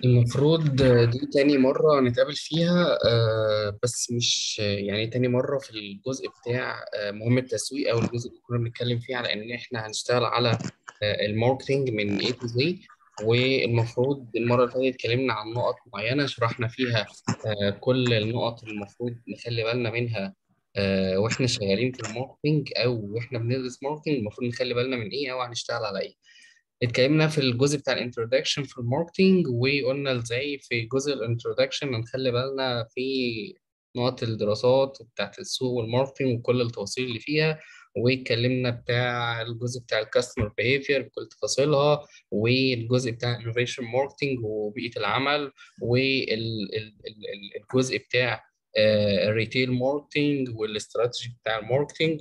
المفروض دي تاني مرة نتقابل فيها آه، بس مش يعني تاني مرة في الجزء بتاع آه، مهمة التسويق أو الجزء اللي كنا بنتكلم فيه على إن إحنا هنشتغل على آه، الماركتينج من A to Z والمفروض المرة اللي فاتت اتكلمنا عن نقط معينة شرحنا فيها كل النقط اللي المفروض نخلي بالنا منها وإحنا شغالين في الماركتينج أو وإحنا بندرس ماركتينج المفروض نخلي بالنا من إيه أو هنشتغل على إيه. اتكلمنا في الجزء بتاع الانترودكشن في الماركتينج وقلنا ازاي في جزء الانترودكشن هنخلي بالنا في نقط الدراسات بتاعت السوق والماركتينج وكل التفاصيل اللي فيها واتكلمنا بتاع الجزء بتاع الكاستمر بيهيفير بكل تفاصيلها والجزء بتاع انوفيشن ماركتينج وبيئة العمل والجزء بتاع الريتيل ماركتينج والاستراتيجي بتاع الماركتينج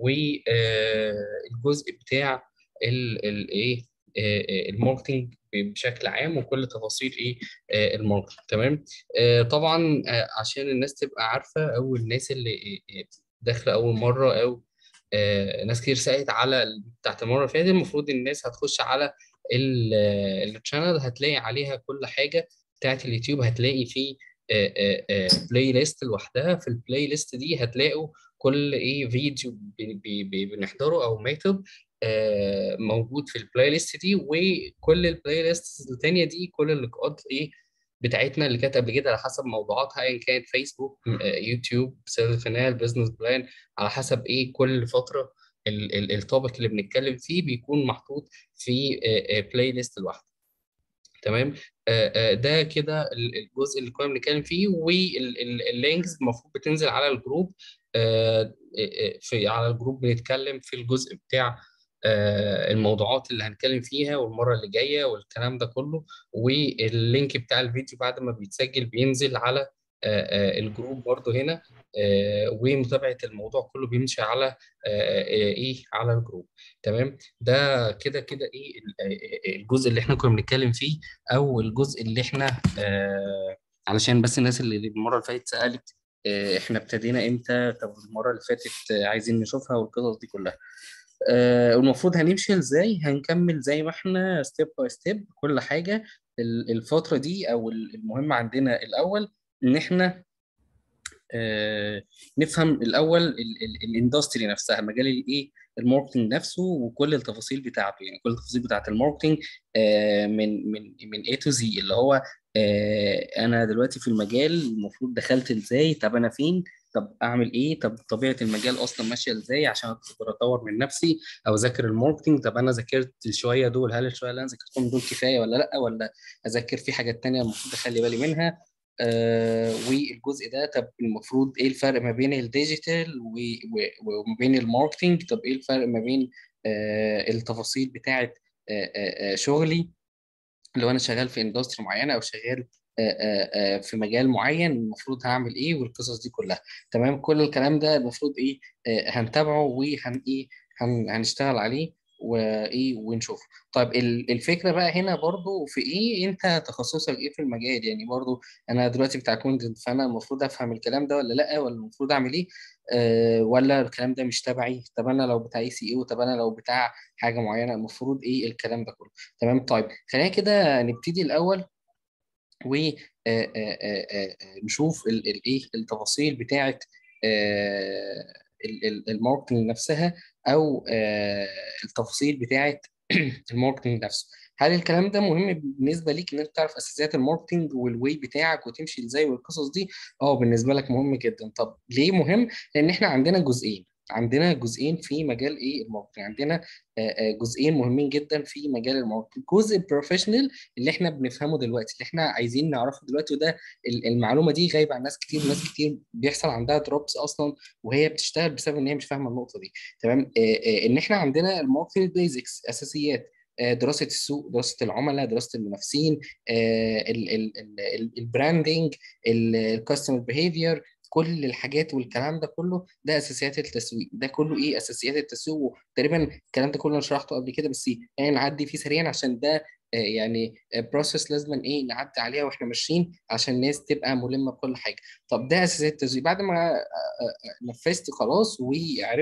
والجزء بتاع الايه آه، آه، الماركتنج بشكل عام وكل تفاصيل ايه آه، الماركتنج تمام طبعا عشان الناس تبقى عارفه او الناس اللي داخله اول مره او ناس كتير سالت على بتاعت المره اللي فاتت المفروض الناس هتخش على الشانل هتلاقي عليها كل حاجه بتاعت اليوتيوب هتلاقي فيه بلاي ليست لوحدها في البلاي ليست دي هتلاقوا كل ايه فيديو بنحضره او ميثود آه، موجود في البلاي ليست دي وكل البلاي ليست الثانيه دي كل اللقاءات ايه بتاعتنا اللي كانت قبل كده على حسب موضوعاتها ايا كانت فيسبوك آه، يوتيوب سيلز فينال بزنس بلان على حسب ايه كل فتره التوبيك اللي بنتكلم فيه بيكون محطوط في بلاي ليست لوحده تمام ده كده الجزء اللي كنا بنتكلم فيه واللينكس المفروض بتنزل على الجروب في على الجروب بنتكلم في الجزء بتاع آه، الموضوعات اللي هنتكلم فيها والمره اللي جايه والكلام ده كله واللينك بتاع الفيديو بعد ما بيتسجل بينزل على آه، آه، الجروب برضو هنا ومتابعه الموضوع كله بيمشي على ايه على الجروب تمام ده كده كده ايه الجزء اللي احنا كنا بنتكلم فيه او الجزء اللي احنا علشان بس الناس اللي المره اللي فاتت سالت احنا ابتدينا امتى طب المره اللي فاتت عايزين نشوفها والقصص دي كلها آه المفروض هنمشي ازاي هنكمل زي ما احنا ستيب باي ستيب كل حاجه الفتره دي او المهم عندنا الاول ان احنا آه نفهم الاول الاندستري نفسها مجال الايه الماركتنج نفسه وكل التفاصيل بتاعته يعني كل التفاصيل بتاعت الماركتنج آه من من من A to Z اللي هو آه انا دلوقتي في المجال المفروض دخلت ازاي طب انا فين طب اعمل ايه طب طبيعه المجال اصلا ماشيه ازاي عشان اقدر اطور من نفسي او اذاكر الماركتنج طب انا ذاكرت شويه دول هل الشويه اللي انا ذاكرتهم دول كفايه ولا لا ولا اذاكر في حاجات تانية المفروض اخلي بالي منها آه والجزء ده طب المفروض ايه الفرق ما بين الديجيتال وما بين الماركتنج طب ايه الفرق ما بين آه التفاصيل بتاعه آه آه شغلي لو انا شغال في اندستري معينه او شغال في مجال معين المفروض هعمل ايه والقصص دي كلها تمام كل الكلام ده المفروض ايه هنتابعه وهن ايه هنشتغل عليه وايه ونشوف طيب الفكره بقى هنا برضو في ايه انت تخصصك ايه في المجال يعني برضو انا دلوقتي بتاع كونتنت فانا المفروض افهم الكلام ده ولا لا ولا المفروض اعمل ايه أه ولا الكلام ده مش تبعي طب انا لو بتاع اي سي او طب انا لو بتاع حاجه معينه المفروض ايه الكلام ده كله تمام طيب خلينا كده نبتدي الاول ونشوف الايه التفاصيل بتاعه الماركتنج نفسها او التفاصيل بتاعه الماركتنج نفسه هل الكلام ده مهم بالنسبه ليك ان انت تعرف اساسيات الماركتنج والواي بتاعك وتمشي ازاي والقصص دي اه بالنسبه لك مهم جدا طب ليه مهم لان احنا عندنا جزئين عندنا جزئين في مجال ايه الماركتنج عندنا جزئين مهمين جدا في مجال الماركتنج جزء البروفيشنال اللي احنا بنفهمه دلوقتي اللي احنا عايزين نعرفه دلوقتي وده المعلومه دي غايبه عن ناس كتير ناس كتير بيحصل عندها دروبس اصلا وهي بتشتغل بسبب ان هي مش فاهمه النقطه دي تمام ان احنا عندنا الماركتنج بيزكس اساسيات دراسه السوق دراسه العملاء دراسه المنافسين البراندنج الكاستمر بيهيفير كل الحاجات والكلام ده كله ده اساسيات التسويق ده كله ايه اساسيات التسويق تقريبا الكلام ده كله انا شرحته قبل كده بس يعني نعدي فيه سريعا عشان ده يعني بروسيس لازم ايه نعدي عليها واحنا ماشيين عشان الناس تبقى ملمه بكل حاجه طب ده اساسيات التسويق بعد ما نفذت خلاص وعرفت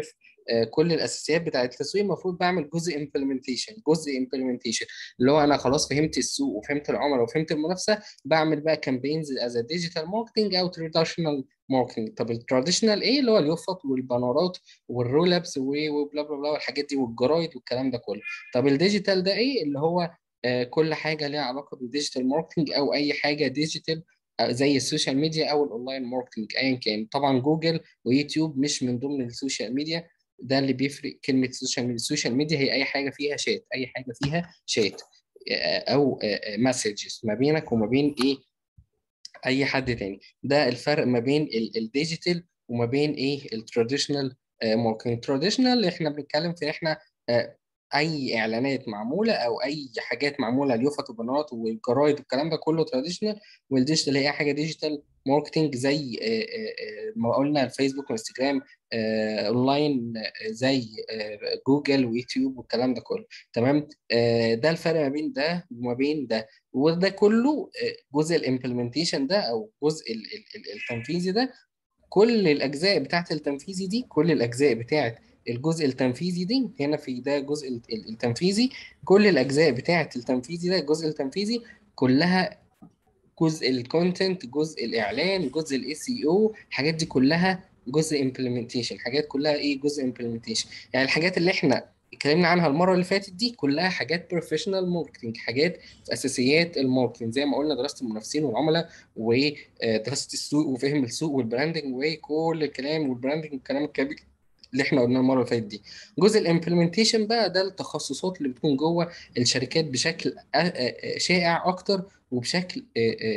آه، كل الاساسيات بتاعه التسويق المفروض بعمل جزء امبلمنتيشن جزء امبلمنتيشن اللي هو انا خلاص فهمت السوق وفهمت العملاء وفهمت المنافسه بعمل بقى كامبينز از ديجيتال ماركتنج او تراديشنال ماركتنج طب التراديشنال ايه اللي هو اليوفط والبانرات والرول ابس وبلا بلا بلا والحاجات دي والجرايد والكلام ده كله طب الديجيتال ده ايه اللي هو آه، كل حاجه ليها علاقه بالديجيتال ماركتنج او اي حاجه ديجيتال آه، زي السوشيال ميديا او الاونلاين ماركتنج ايا كان طبعا جوجل ويوتيوب مش من ضمن السوشيال ميديا ده اللي بيفرق كلمه سوشيال ميديا السوشيال ميديا هي اي حاجه فيها شات اي حاجه فيها شات آه، او مسجز ما بينك وما بين ايه اي حد تاني ده الفرق ما بين الديجيتال وما بين ايه التراديشنال ماركتنج التراديشنال احنا بنتكلم في احنا اي اعلانات معموله او اي حاجات معموله اليوفط وبنات والجرايد والكلام ده كله تراديشنال والديجيتال هي حاجه ديجيتال ماركتنج زي آه، آه، آه، ما قلنا الفيسبوك وانستجرام اونلاين زي جوجل ويوتيوب والكلام ده كله تمام ده الفرق ما بين ده وما بين ده وده كله جزء الامبلمنتيشن ده او جزء التنفيذي ده كل الاجزاء بتاعت التنفيذي دي كل الاجزاء بتاعت الجزء التنفيذي دي هنا في ده الجزء التنفيذي كل الاجزاء بتاعه التنفيذي ده الجزء التنفيذي كلها جزء الكونتنت جزء الاعلان جزء الاي سي او الحاجات دي كلها جزء امبلمنتيشن حاجات كلها ايه جزء امبلمنتيشن يعني الحاجات اللي احنا اتكلمنا عنها المره اللي فاتت دي كلها حاجات بروفيشنال ماركتنج حاجات في اساسيات الماركتنج زي ما قلنا دراسه المنافسين والعملاء ودراسه السوق وفهم السوق والبراندنج وكل الكلام والبراندنج والكلام الكبير اللي احنا قلناه المره اللي فاتت دي جزء الامبلمنتيشن بقى ده التخصصات اللي بتكون جوه الشركات بشكل شائع اكتر وبشكل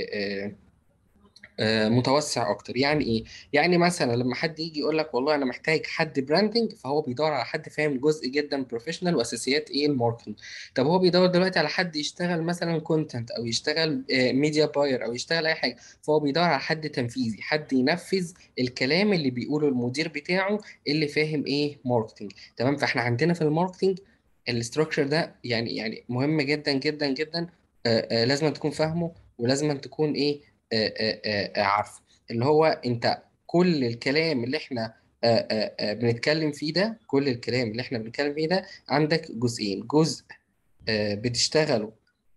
آه، متوسع اكتر يعني ايه يعني مثلا لما حد يجي يقول لك والله انا محتاج حد براندنج فهو بيدور على حد فاهم جزء جدا بروفيشنال واساسيات ايه الماركتنج طب هو بيدور دلوقتي على حد يشتغل مثلا كونتنت او يشتغل ميديا باير او يشتغل اي حاجه فهو بيدور على حد تنفيذي حد ينفذ الكلام اللي بيقوله المدير بتاعه اللي فاهم ايه ماركتنج تمام فاحنا عندنا في الماركتنج الاستراكشر ده يعني يعني مهم جدا جدا جدا آه، آه، لازم تكون فاهمه ولازم تكون ايه آه، آه، آه، عارفه اللي هو انت كل الكلام اللي احنا بنتكلم فيه ده كل الكلام اللي احنا بنتكلم فيه ده عندك جزئين جزء بتشتغله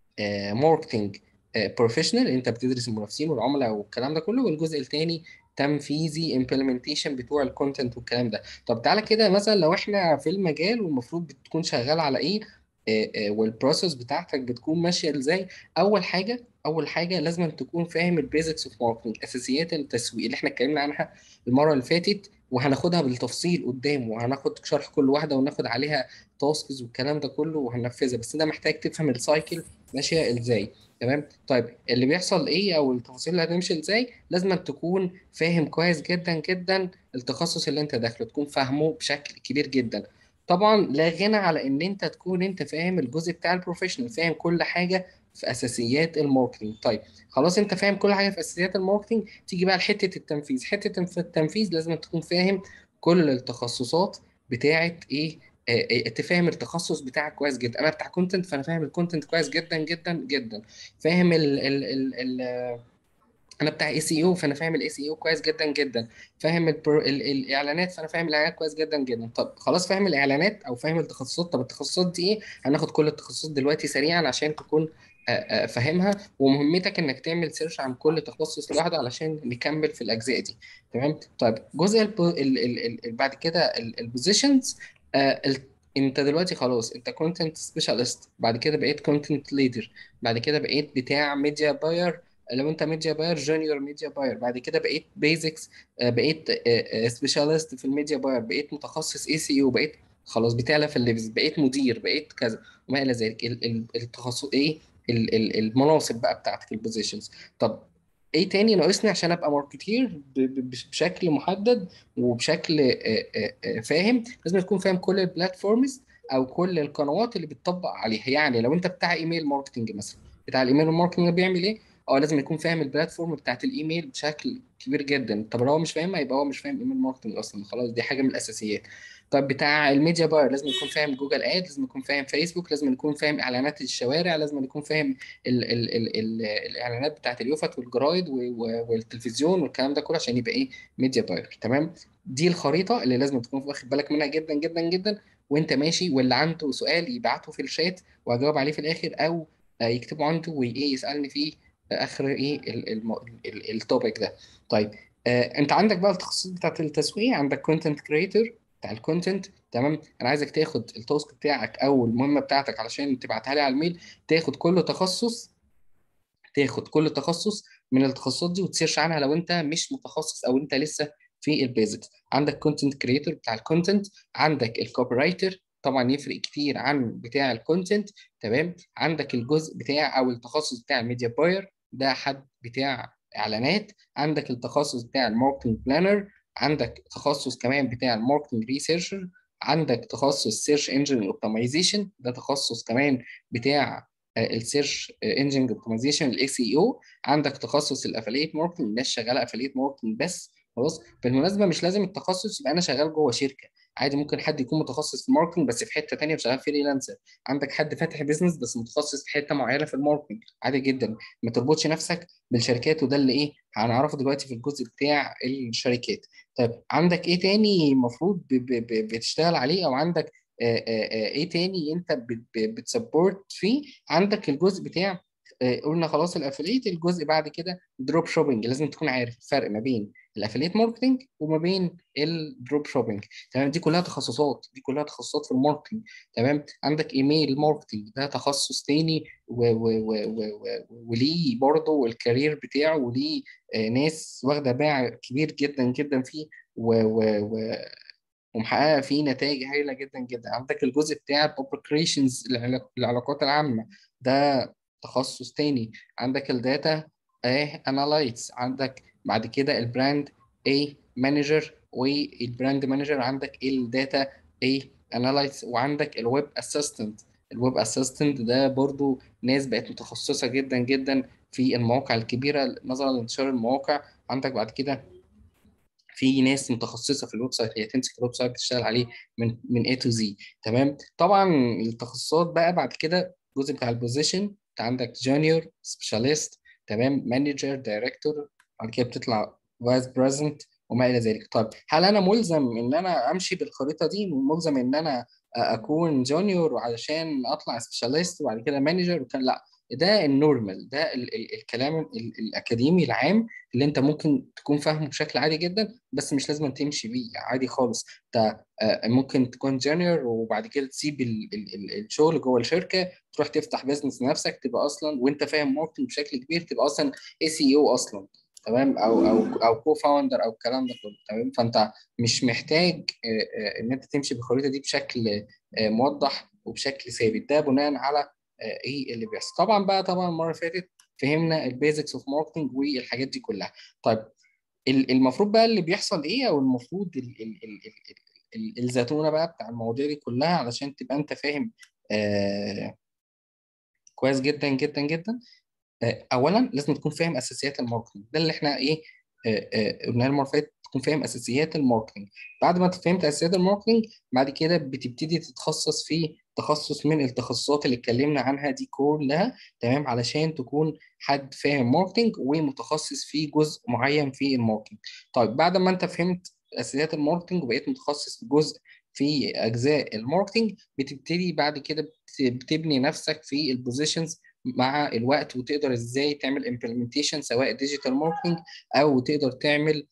ماركتنج بروفيشنال انت بتدرس المنافسين والعملاء والكلام ده كله والجزء الثاني تنفيذي امبلمنتيشن بتوع الكونتنت والكلام ده طب تعالى كده مثلا لو احنا في المجال والمفروض بتكون شغال على ايه والبروسيس بتاعتك بتكون ماشيه ازاي اول حاجه اول حاجه لازم تكون فاهم البيزكس اوف ماركتنج اساسيات التسويق اللي احنا اتكلمنا عنها المره اللي فاتت وهناخدها بالتفصيل قدام وهناخد شرح كل واحده وناخد عليها تاسكز والكلام ده كله وهننفذها بس ده محتاج تفهم السايكل ماشيه ازاي تمام طيب اللي بيحصل ايه او التفاصيل اللي هتمشي ازاي لازم تكون فاهم كويس جدا جدا التخصص اللي انت داخله تكون فاهمه بشكل كبير جدا طبعا لا غنى على ان انت تكون انت فاهم الجزء بتاع البروفيشنال فاهم كل حاجه في اساسيات الماركتنج طيب خلاص انت فاهم كل حاجه في اساسيات الماركتنج تيجي بقى لحته التنفيذ حته التنفيذ لازم تكون فاهم كل التخصصات بتاعه ايه آه تفهم التخصص بتاعك كويس جدا انا بتاع كونتنت فانا فاهم الكونتنت كويس جدا جدا جدا فاهم ال ال ال ال انا بتاع اي سي او فانا فاهم الاي سي او كويس جدا جدا فاهم البر... ال... الاعلانات فانا فاهم الاعلانات كويس جدا جدا طب خلاص فاهم الاعلانات او فاهم التخصصات طب التخصصات دي ايه هناخد كل التخصصات دلوقتي سريعا عشان تكون فاهمها ومهمتك انك تعمل سيرش عن كل تخصص لوحده علشان نكمل في الاجزاء دي تمام طيب جزء الب... ال... ال... ال... بعد كده البوزيشنز انت دلوقتي خلاص انت كونتنت سبيشالست بعد كده بقيت كونتنت ليدر بعد كده بقيت بتاع ميديا باير لو انت ميديا باير جونيور ميديا باير بعد كده بقيت بيزكس بقيت سبيشالست في الميديا باير بقيت متخصص اي سي يو بقيت خلاص بتعلى في الليفز بقيت مدير بقيت كذا وما الى ذلك التخصص ايه المناصب بقى بتاعتك البوزيشنز طب ايه تاني ناقصني عشان ابقى ماركتير بشكل محدد وبشكل فاهم لازم تكون فاهم كل البلاتفورمز او كل القنوات اللي بتطبق عليها يعني لو انت بتاع ايميل ماركتنج مثلا بتاع الايميل ماركتنج بيعمل ايه اه لازم يكون فاهم البلاتفورم بتاعت الايميل بشكل كبير جدا طب لو هو مش فاهمها يبقى هو مش فاهم ايميل ماركتنج اصلا خلاص دي حاجه من الاساسيات طب بتاع الميديا باير لازم يكون فاهم جوجل اد لازم يكون فاهم فيسبوك لازم يكون فاهم اعلانات الشوارع لازم يكون فاهم ال ال ال ال الاعلانات بتاعت اليوفط والجرايد والتلفزيون والكلام ده كله عشان يبقى ايه ميديا باير تمام دي الخريطه اللي لازم تكون واخد بالك منها جدا جدا جدا وانت ماشي واللي عنده سؤال يبعته في الشات واجاوب عليه في الاخر او يكتبه عنده وايه يسالني فيه اخر ايه التوبيك ده طيب آه انت عندك بقى التخصصات بتاعت التسويق عندك كونتنت كريتور بتاع الكونتنت تمام انا عايزك تاخد التاسك بتاعك او المهمه بتاعتك علشان تبعتها لي على الميل تاخد كل تخصص تاخد كل تخصص من التخصصات دي وتسيرش عنها لو انت مش متخصص او انت لسه في البيزكس عندك كونتنت كريتور بتاع الكونتنت عندك الكوبي رايتر طبعا يفرق كتير عن بتاع الكونتنت تمام عندك الجزء بتاع او التخصص بتاع الميديا باير ده حد بتاع اعلانات عندك التخصص بتاع الماركتنج بلانر عندك تخصص كمان بتاع الماركتنج ريسيرشر عندك تخصص سيرش انجن اوبتمايزيشن ده تخصص كمان بتاع السيرش انجن اوبتمايزيشن الاي سي او عندك تخصص الافليت ماركتنج الناس شغاله افليت ماركتنج بس خلاص بالمناسبه مش لازم التخصص يبقى انا شغال جوه شركه عادي ممكن حد يكون متخصص في الماركتنج بس في حته ثانيه وشغال فريلانسر عندك حد فاتح بيزنس بس متخصص في حته معينه في الماركتنج عادي جدا ما تربطش نفسك بالشركات وده اللي ايه هنعرفه دلوقتي في الجزء بتاع الشركات طيب عندك ايه تاني المفروض بتشتغل عليه او عندك ايه تاني انت بتسبورت فيه عندك الجزء بتاع قلنا خلاص الافليت الجزء بعد كده دروب شوبينج لازم تكون عارف الفرق ما بين الافليت ماركتنج وما بين الدروب شوبينج تمام دي كلها تخصصات دي كلها تخصصات في الماركتنج تمام عندك ايميل ماركتنج ده تخصص تاني وليه برضه الكارير بتاعه وليه ناس واخده باع كبير جدا جدا فيه و, و, و ومحققه فيه نتائج هايله جدا جدا عندك الجزء بتاع الببليك ريليشنز العلاقات العامه ده تخصص تاني عندك الداتا ايه انالايتس عندك بعد كده البراند ايه مانجر والبراند مانجر عندك الداتا ايه انالايتس وعندك الويب اسيستنت الويب اسيستنت ده برضو ناس بقت متخصصه جدا جدا في المواقع الكبيره نظرا لانتشار المواقع عندك بعد كده في ناس متخصصه في الويب سايت هي تمسك الويب سايت تشتغل عليه من من A to Z تمام طبعا التخصصات بقى بعد كده الجزء بتاع البوزيشن انت عندك جونيور سبيشاليست تمام مانجر دايركتور بعد كده بتطلع فايس بريزنت وما الى ذلك طيب هل انا ملزم ان انا امشي بالخريطه دي ملزم ان انا اكون جونيور علشان اطلع سبيشاليست وبعد كده مانجر وكان لا ده النورمال ده ال ال الكلام ال الاكاديمي العام اللي انت ممكن تكون فاهمه بشكل عادي جدا بس مش لازم تمشي بيه عادي خالص انت ممكن تكون جونيور وبعد كده تسيب ال ال الشغل جوه الشركه تروح تفتح بيزنس لنفسك تبقى اصلا وانت فاهم ماركتنج بشكل كبير تبقى اصلا اي سي او اصلا تمام او او او كو فاوندر او الكلام ده كله تمام فانت مش محتاج ان انت تمشي بالخريطه دي بشكل موضح وبشكل ثابت ده بناء على ايه اللي بيحصل طبعا بقى طبعا المره اللي فاتت فهمنا البيزكس اوف ماركتنج والحاجات دي كلها طيب المفروض بقى اللي بيحصل ايه او المفروض ال ال ال ال ال الزتونه بقى بتاع المواضيع دي كلها علشان تبقى انت فاهم آه كويس جدا جدا جدا آه اولا لازم تكون فاهم اساسيات الماركتنج ده اللي احنا ايه قلنا المره اللي فاتت تكون فاهم اساسيات الماركتنج بعد ما فهمت اساسيات الماركتنج بعد كده بتبتدي تتخصص في تخصص من التخصصات اللي اتكلمنا عنها دي كلها تمام علشان تكون حد فاهم ماركتنج ومتخصص في جزء معين في الماركتنج طيب بعد ما انت فهمت اساسيات الماركتنج وبقيت متخصص في جزء في اجزاء الماركتنج بتبتدي بعد كده بتبني نفسك في البوزيشنز مع الوقت وتقدر ازاي تعمل امبلمنتيشن سواء ديجيتال ماركتنج او تقدر تعمل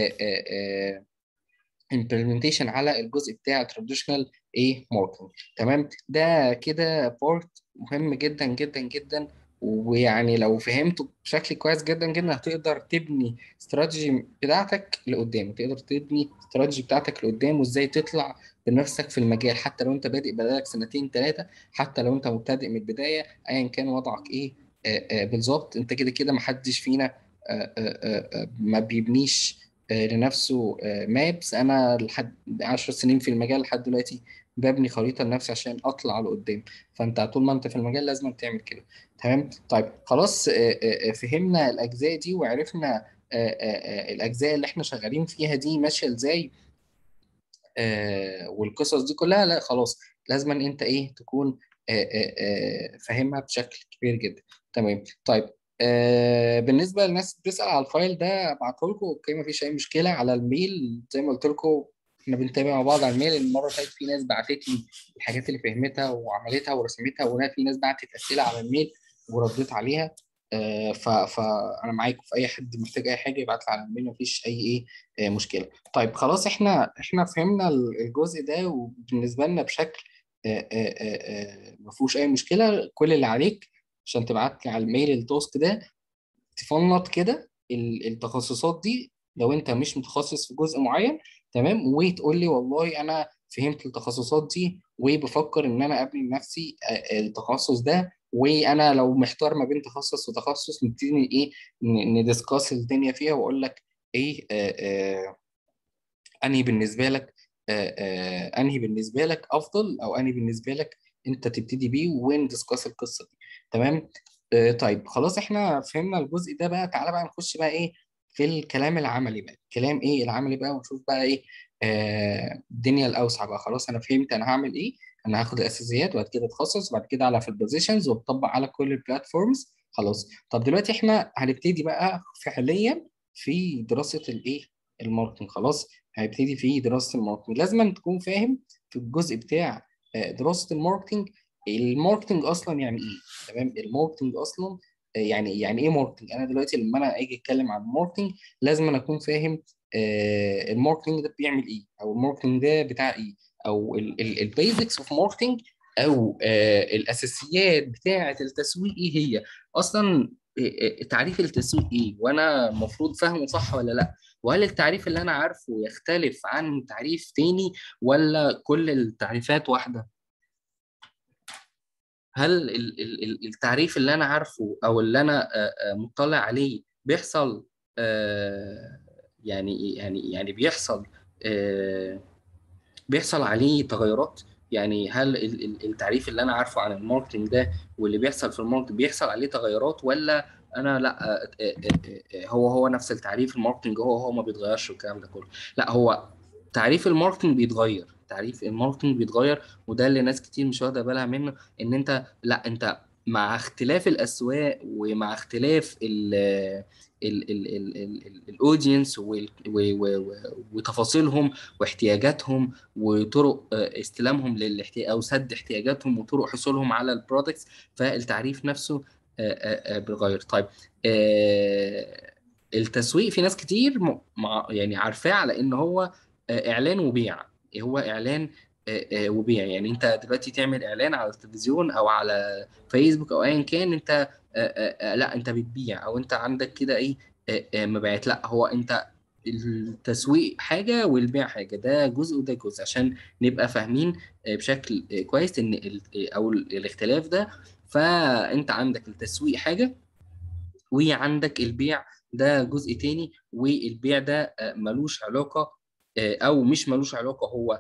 امبلمنتيشن على الجزء بتاع تراديشنال ايه ماركتنج تمام ده كده بارت مهم جدا جدا جدا ويعني لو فهمته بشكل كويس جدا جدا هتقدر تبني استراتيجي بتاعتك لقدام تقدر تبني استراتيجي بتاعتك لقدام وازاي تطلع بنفسك في المجال حتى لو انت بادئ بقالك سنتين ثلاثه حتى لو انت مبتدئ من البدايه ايا كان وضعك ايه بالظبط انت كده كده محدش فينا آآ آآ ما بيبنيش لنفسه مابس انا لحد 10 سنين في المجال لحد دلوقتي ببني خريطه لنفسي عشان اطلع لقدام فانت طول ما انت في المجال لازم تعمل كده تمام طيب خلاص فهمنا الاجزاء دي وعرفنا الاجزاء اللي احنا شغالين فيها دي ماشيه ازاي آه والقصص دي كلها لا خلاص لازم انت ايه تكون آه آه آه فاهمها بشكل كبير جدا تمام طيب آه بالنسبه للناس بتسال على الفايل ده ابعته لكم اوكي مفيش اي مشكله على الميل زي ما قلت لكم احنا بنتابع مع بعض على الميل المره اللي فاتت في ناس بعتت لي الحاجات اللي فهمتها وعملتها ورسمتها وهنا في ناس بعتت اسئله على الميل ورديت عليها آه ف... فانا معاكم في اي حد محتاج اي حاجه يبعت لي على الميل مفيش اي ايه آه مشكله طيب خلاص احنا احنا فهمنا الجزء ده وبالنسبه لنا بشكل آه آه آه ما فيهوش اي مشكله كل اللي عليك عشان تبعت لي على الميل التاسك ده تفنط كده التخصصات دي لو انت مش متخصص في جزء معين تمام وتقول لي والله انا فهمت التخصصات دي وبفكر ان انا ابني لنفسي التخصص ده وانا لو محتار ما بين تخصص وتخصص نبتدي ايه ندسكاس الدنيا فيها واقول لك ايه آآ آآ انهي بالنسبه لك آآ انهي بالنسبه لك افضل او انهي بالنسبه لك انت تبتدي بيه وندسكاس القصه دي تمام طيب خلاص احنا فهمنا الجزء ده بقى تعالى بقى نخش بقى ايه في الكلام العملي بقى الكلام ايه العملي بقى ونشوف بقى ايه آه الدنيا الاوسع بقى خلاص انا فهمت انا هعمل ايه انا هاخد الاساسيات وبعد كده اتخصص وبعد كده على في البوزيشنز واتطبق على كل البلاتفورمز خلاص طب دلوقتي احنا هنبتدي بقى فعليا في دراسه الايه الماركتنج خلاص هنبتدي في دراسه الماركتنج لازم تكون فاهم في الجزء بتاع دراسه الماركتنج الماركتنج اصلا يعني ايه تمام الماركتنج اصلا يعني يعني ايه ماركتنج انا دلوقتي لما انا اجي اتكلم عن الماركتنج لازم أنا اكون فاهم آه الماركتنج ده بيعمل ايه او الماركتنج ده بتاع ايه او البيزكس اوف ماركتنج او آه الاساسيات بتاعه التسويق ايه هي اصلا تعريف التسويق ايه وانا المفروض فاهمه صح ولا لا وهل التعريف اللي انا عارفه يختلف عن تعريف تاني ولا كل التعريفات واحده هل التعريف اللي انا عارفه او اللي انا مطلع عليه بيحصل يعني يعني يعني بيحصل بيحصل عليه تغيرات يعني هل التعريف اللي انا عارفه عن الماركتنج ده واللي بيحصل في الماركتنج بيحصل عليه تغيرات ولا انا لا هو هو نفس التعريف الماركتنج هو هو ما بيتغيرش والكلام ده كله لا هو تعريف الماركتنج بيتغير تعريف الماركتنج بيتغير وده اللي ناس كتير مش واخده بالها منه ان انت لا انت مع اختلاف الاسواق ومع اختلاف ال الاودينس وتفاصيلهم واحتياجاتهم وطرق استلامهم للاحتياج او سد احتياجاتهم وطرق حصولهم على البرودكتس فالتعريف نفسه بيتغير طيب التسويق في ناس كتير مع يعني عارفاه على ان هو اعلان وبيع هو اعلان وبيع يعني انت دلوقتي تعمل اعلان على التلفزيون او على فيسبوك او ايا كان انت لا انت بتبيع او انت عندك كده ايه مبيعات لا هو انت التسويق حاجه والبيع حاجه ده جزء وده جزء عشان نبقى فاهمين بشكل كويس ان او الاختلاف ده فانت عندك التسويق حاجه وعندك البيع ده جزء تاني والبيع ده ملوش علاقه او مش ملوش علاقه هو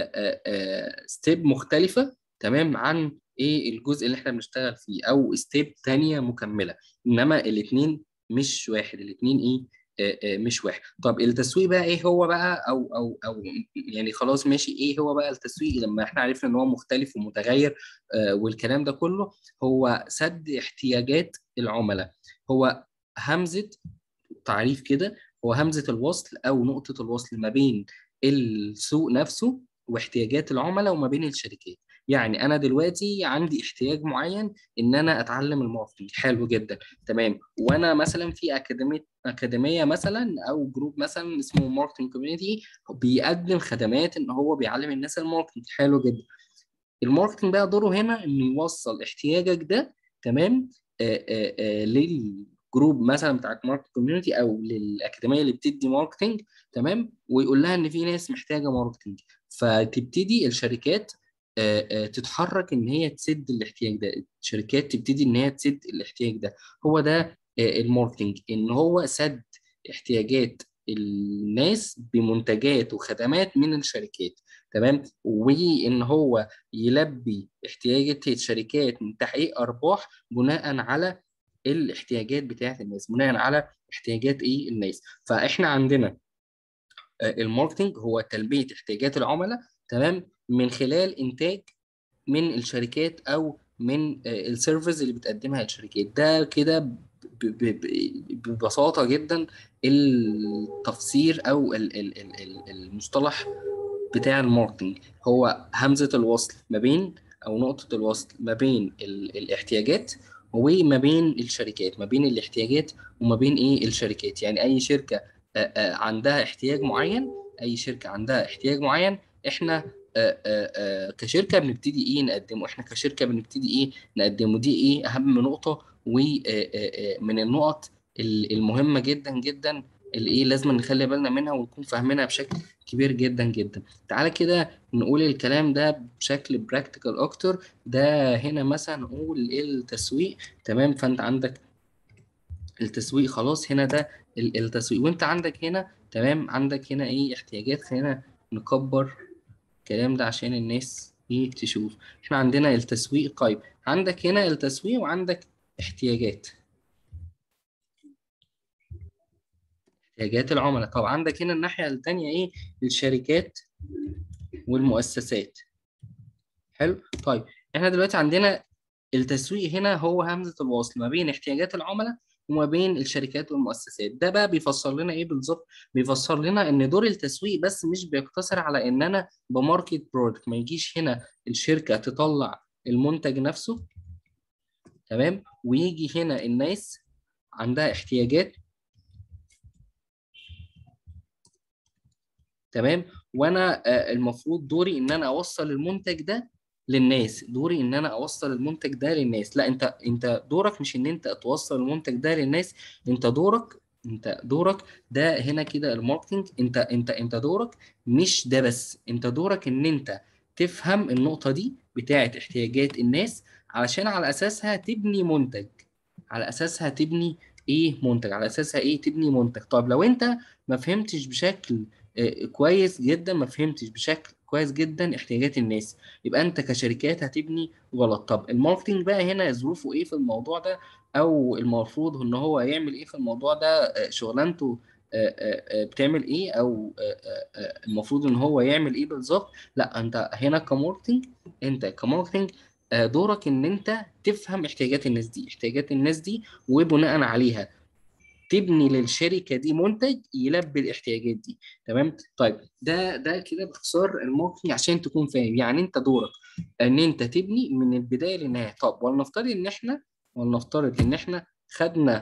ستيب مختلفه تمام عن ايه الجزء اللي احنا بنشتغل فيه او ستيب تانية مكمله انما الاثنين مش واحد الاثنين ايه مش واحد طب التسويق بقى ايه هو بقى او او او يعني خلاص ماشي ايه هو بقى التسويق لما احنا عرفنا ان هو مختلف ومتغير والكلام ده كله هو سد احتياجات العملاء هو همزه تعريف كده هو همزه الوصل او نقطه الوصل ما بين السوق نفسه واحتياجات العملاء وما بين الشركات يعني انا دلوقتي عندي احتياج معين ان انا اتعلم الماركتنج حلو جدا تمام وانا مثلا في اكاديميه اكاديميه مثلا او جروب مثلا اسمه ماركتنج كوميونتي بيقدم خدمات ان هو بيعلم الناس الماركتنج حلو جدا الماركتنج بقى دوره هنا انه يوصل احتياجك ده تمام آآ آآ للجروب مثلا بتاعت ماركت كوميونتي او للاكاديميه اللي بتدي ماركتنج تمام ويقول لها ان في ناس محتاجه ماركتنج فتبتدي الشركات تتحرك ان هي تسد الاحتياج ده الشركات تبتدي ان هي تسد الاحتياج ده هو ده الماركتنج ان هو سد احتياجات الناس بمنتجات وخدمات من الشركات تمام وان هو يلبي احتياجات الشركات من تحقيق ارباح بناء على الاحتياجات بتاعه الناس بناء على احتياجات ايه الناس فاحنا عندنا الماركتنج هو تلبيه احتياجات العملاء تمام من خلال انتاج من الشركات او من السيرفيس اللي بتقدمها الشركات ده كده ب- ب- ب- ببساطه جدا التفسير او ال- ال- ال- ال- المصطلح بتاع الماركتنج هو همزه الوصل ما بين او نقطه الوصل ما بين ال- الاحتياجات وما بين الشركات ما بين الاحتياجات وما بين ايه الشركات يعني اي شركه آه، آه، عندها احتياج معين اي شركه عندها احتياج معين احنا آه، آه، آه، كشركه بنبتدي ايه نقدمه احنا كشركه بنبتدي ايه نقدمه دي ايه اهم نقطه ومن النقط ال- المهمه جدا جدا اللي ايه لازم نخلي بالنا منها ونكون فاهمينها بشكل كبير جدا جدا تعالى كده نقول الكلام ده بشكل براكتيكال اكتر ده هنا مثلا نقول التسويق تمام فانت عندك التسويق خلاص هنا ده ال- التسويق وانت عندك هنا تمام عندك هنا ايه احتياجات خلينا نكبر الكلام ده عشان الناس ايه تشوف احنا عندنا التسويق طيب عندك هنا التسويق وعندك احتياجات احتياجات العملاء طب عندك هنا الناحية التانية ايه الشركات والمؤسسات حلو طيب احنا دلوقتي عندنا التسويق هنا هو همزة الوصل ما بين احتياجات العملاء وما بين الشركات والمؤسسات ده بقى بيفسر لنا ايه بالظبط بيفسر لنا ان دور التسويق بس مش بيقتصر على ان انا بماركت برودكت ما يجيش هنا الشركة تطلع المنتج نفسه تمام ويجي هنا الناس عندها احتياجات تمام وانا آه، المفروض دوري ان انا اوصل المنتج ده للناس دوري ان انا اوصل المنتج ده للناس لا انت انت دورك مش ان انت توصل المنتج ده للناس انت دورك انت دورك ده هنا كده الماركتنج انت انت انت دورك مش ده بس انت دورك ان انت تفهم النقطة دي بتاعت احتياجات الناس علشان على اساسها تبني منتج على اساسها تبني ايه منتج على اساسها ايه تبني منتج طب لو انت ما فهمتش بشكل آه، كويس جدا ما فهمتش بشكل كويس جدا احتياجات الناس يبقى انت كشركات هتبني غلط طب الماركتينج بقى هنا ظروفه ايه في الموضوع ده او المفروض ان هو يعمل ايه في الموضوع ده آه، شغلانته آه، آه، آه، بتعمل ايه او آه، آه، آه، المفروض ان هو يعمل ايه بالظبط لا انت هنا كماركتينج انت كماركتينج آه، دورك ان انت تفهم احتياجات الناس دي احتياجات الناس دي وبناء عليها تبني للشركه دي منتج يلبي الاحتياجات دي تمام طيب ده ده كده باختصار الماركتنج عشان تكون فاهم يعني انت دورك ان انت تبني من البدايه للنهايه طب ولنفترض ان احنا ولنفترض ان احنا خدنا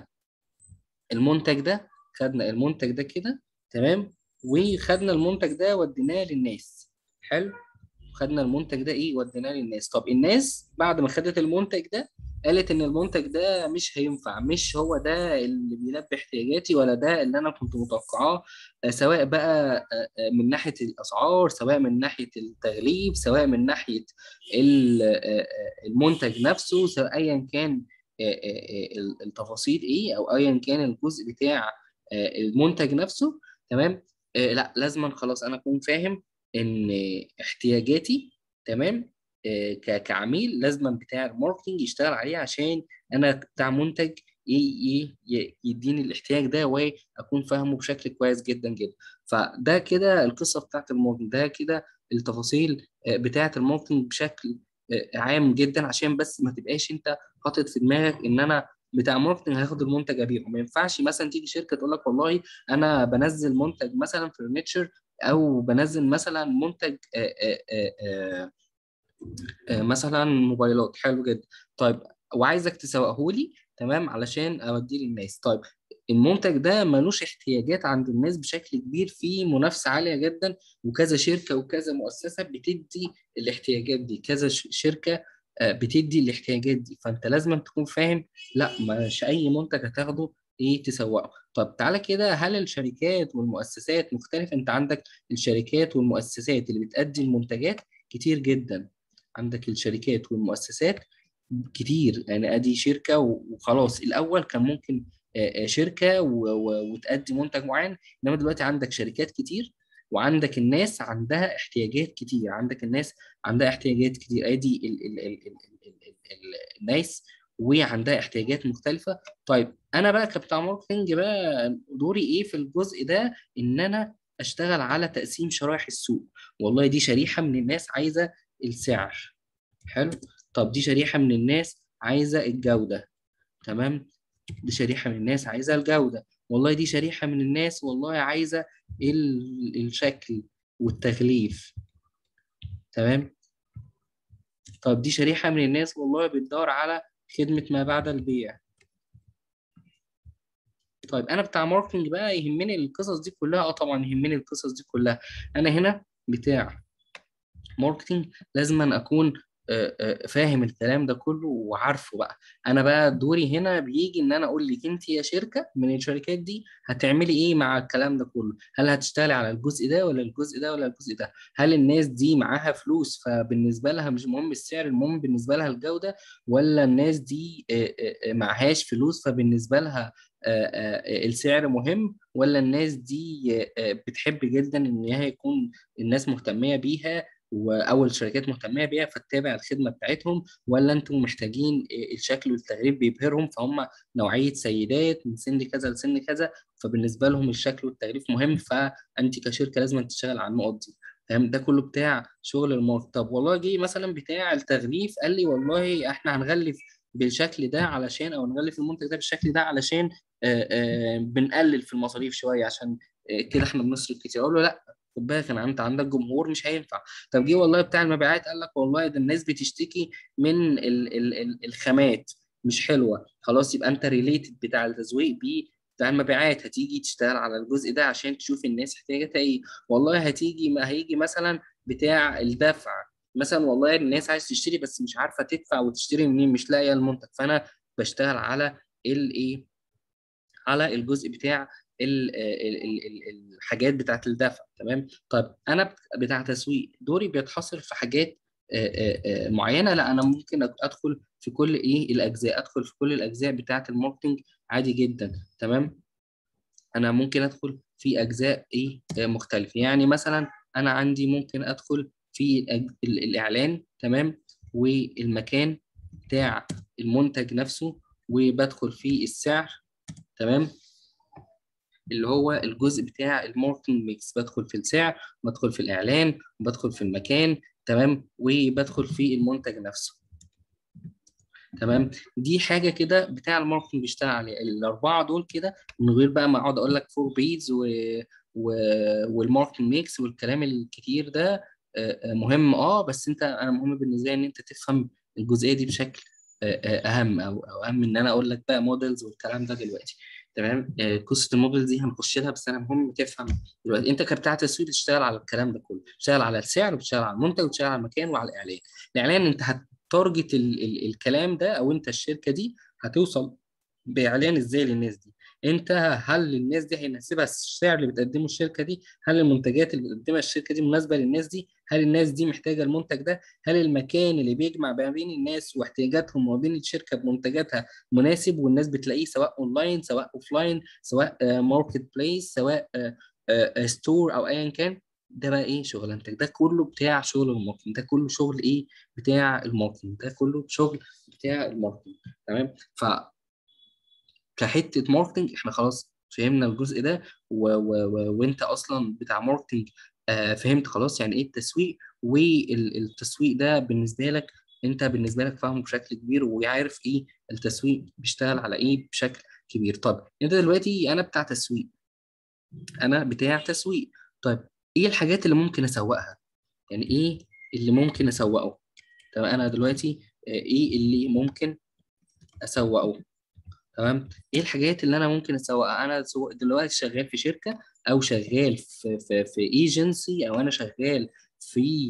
المنتج ده خدنا المنتج ده كده تمام وخدنا المنتج ده وديناه للناس حلو خدنا المنتج ده ايه وديناه للناس طب الناس بعد ما خدت المنتج ده قالت ان المنتج ده مش هينفع مش هو ده اللي بيلبي احتياجاتي ولا ده اللي انا كنت متوقعاه آه، سواء بقى آه، آه، من ناحية الاسعار سواء من ناحية التغليف سواء من ناحية ال- آه، آه، المنتج نفسه سواء ايا كان آه، آه، آه، التفاصيل ايه او ايا كان الجزء بتاع آه، المنتج نفسه تمام آه، لا لازما خلاص انا اكون فاهم ان احتياجاتي تمام آه، ك- كعميل لازما بتاع الماركتنج يشتغل عليه عشان انا بتاع منتج ي- ي- ي- يديني الاحتياج ده واكون فاهمه بشكل كويس جدا جدا فده كده القصه بتاعت الماركتنج ده كده التفاصيل آه، بتاعت الماركتنج بشكل آه، عام جدا عشان بس ما تبقاش انت حاطط في دماغك ان انا بتاع ماركتنج هاخد المنتج ابيعه ما ينفعش مثلا تيجي شركه تقول لك والله انا بنزل منتج مثلا فرنتشر او بنزل مثلا منتج آه، آه، آه، آه، آه، مثلا موبايلات حلو جدا طيب وعايزك تسوقه لي تمام علشان اوديه للناس طيب المنتج ده ملوش احتياجات عند الناس بشكل كبير في منافسة عالية جدا وكذا شركة وكذا مؤسسة بتدي الاحتياجات دي كذا ش- شركة آه، بتدي الاحتياجات دي فانت لازم تكون فاهم لا مش اي منتج هتاخده ايه تسوقه طب تعالى كده هل الشركات والمؤسسات مختلفة انت عندك الشركات والمؤسسات اللي بتأدي المنتجات كتير جدا عندك الشركات والمؤسسات كتير يعني ادي شركه و- وخلاص الاول كان ممكن آه، آه، شركه و- و- وتأدي منتج معين انما دلوقتي عندك شركات كتير وعندك الناس عندها احتياجات كتير عندك الناس عندها احتياجات كتير ادي ال ال ال ال ال ال ال الناس وعندها احتياجات مختلفه طيب انا بقى كبتاع ماركتنج بقى دوري ايه في الجزء ده ان انا اشتغل على تقسيم شرائح السوق والله دي شريحه من الناس عايزه السعر حلو طب دي شريحه من الناس عايزه الجوده تمام دي شريحه من الناس عايزه الجوده والله دي شريحه من الناس والله عايزه ال- الشكل والتغليف تمام طب دي شريحه من الناس والله بتدور على خدمه ما بعد البيع طيب انا بتاع ماركتنج بقى يهمني القصص دي كلها اه طبعا يهمني القصص دي كلها انا هنا بتاع ماركتنج لازم أن اكون آه، آه، فاهم الكلام ده كله وعارفه بقى انا بقى دوري هنا بيجي ان انا اقول لك انت يا شركه من الشركات دي هتعملي ايه مع الكلام ده كله هل هتشتغلي على الجزء ده ولا الجزء ده ولا الجزء ده هل الناس دي معاها فلوس فبالنسبه لها مش مهم السعر المهم بالنسبه لها الجوده ولا الناس دي آه، آه، آه، معهاش فلوس فبالنسبه لها آه، آه، السعر مهم ولا الناس دي آه، آه، بتحب جدا ان هي يكون الناس مهتميه بيها واول شركات مهتميه بيها فتتابع الخدمه بتاعتهم ولا انتم محتاجين الشكل والتغليف بيبهرهم فهم نوعيه سيدات من سن كذا لسن كذا فبالنسبه لهم الشكل والتغليف مهم فانت كشركه لازم تشتغل على النقط دي فاهم ده كله بتاع شغل الماركت طب والله جه مثلا بتاع التغليف قال لي والله احنا هنغلف بالشكل ده علشان او نغلف المنتج ده بالشكل ده علشان آه، آه، بنقلل في المصاريف شويه عشان آه، كده احنا بنصرف كتير اقول له لا خد بالك انا انت عندك جمهور مش هينفع طب جه والله بتاع المبيعات قال لك والله ده الناس بتشتكي من ال ال ال الخامات مش حلوه خلاص يبقى انت ريليتد بتاع التسويق بيه بتاع المبيعات هتيجي تشتغل على الجزء ده عشان تشوف الناس احتياجاتها ايه والله هتيجي ما هيجي مثلا بتاع الدفع مثلا والله الناس عايز تشتري بس مش عارفه تدفع وتشتري منين مش لاقيه المنتج فانا بشتغل على الايه على الجزء بتاع ال ال ال الحاجات بتاعت الدفع تمام طيب انا بتاع تسويق دوري بيتحصر في حاجات معينه لا انا ممكن ادخل في كل ايه الاجزاء ادخل في كل الاجزاء بتاعت الماركتنج عادي جدا تمام انا ممكن ادخل في اجزاء ايه مختلفه يعني مثلا انا عندي ممكن ادخل في الاعلان تمام والمكان بتاع المنتج نفسه وبدخل في السعر تمام اللي هو الجزء بتاع الماركتنج ميكس بدخل في السعر بدخل في الاعلان بدخل في المكان تمام وبدخل في المنتج نفسه تمام دي حاجه كده بتاع الماركتنج بيشتغل عليها الاربعه دول كده من غير بقى ما اقعد اقول لك فور بيز و... و... والماركتنج ميكس والكلام الكتير ده مهم اه بس انت انا مهم بالنسبه لي ان انت تفهم الجزئيه دي بشكل اهم او او اهم ان انا اقول لك بقى موديلز والكلام ده دلوقتي تمام قصه الموديل دي هنخش لها بس انا مهم تفهم دلوقتي انت كبتاع تسويق بتشتغل على الكلام ده كله بتشتغل على السعر وبتشتغل على المنتج وبتشتغل على المكان وعلى الاعلان الاعلان انت هتارجت ال ال الكلام ده او انت الشركه دي هتوصل باعلان ازاي للناس دي انت هل الناس دي هيناسبها السعر اللي بتقدمه الشركه دي هل المنتجات اللي بتقدمها الشركه دي مناسبه للناس دي هل الناس دي محتاجه المنتج ده هل المكان اللي بيجمع ما بين الناس واحتياجاتهم وما بين الشركه بمنتجاتها مناسب والناس بتلاقيه سواء اونلاين سواء اوفلاين سواء ماركت بليس سواء ستور او ايا كان ده بقى ايه شغلانتك ده كله بتاع شغل الماركتنج ده كله شغل ايه بتاع الماركتنج ده كله شغل بتاع الماركتنج تمام ف كحته ماركتنج احنا خلاص فهمنا الجزء ده و... و... و... وانت اصلا بتاع ماركتنج آه فهمت خلاص يعني ايه التسويق والتسويق ده بالنسبه لك انت بالنسبه لك فاهمه بشكل كبير وعارف ايه التسويق بيشتغل على ايه بشكل كبير طب انت دلوقتي انا بتاع تسويق انا بتاع تسويق طيب ايه الحاجات اللي ممكن اسوقها يعني ايه اللي ممكن اسوقه طب انا دلوقتي ايه اللي ممكن اسوقه تمام ايه الحاجات اللي انا ممكن اسوقها انا دلوقتي شغال في شركه او شغال في في في ايجنسي او انا شغال في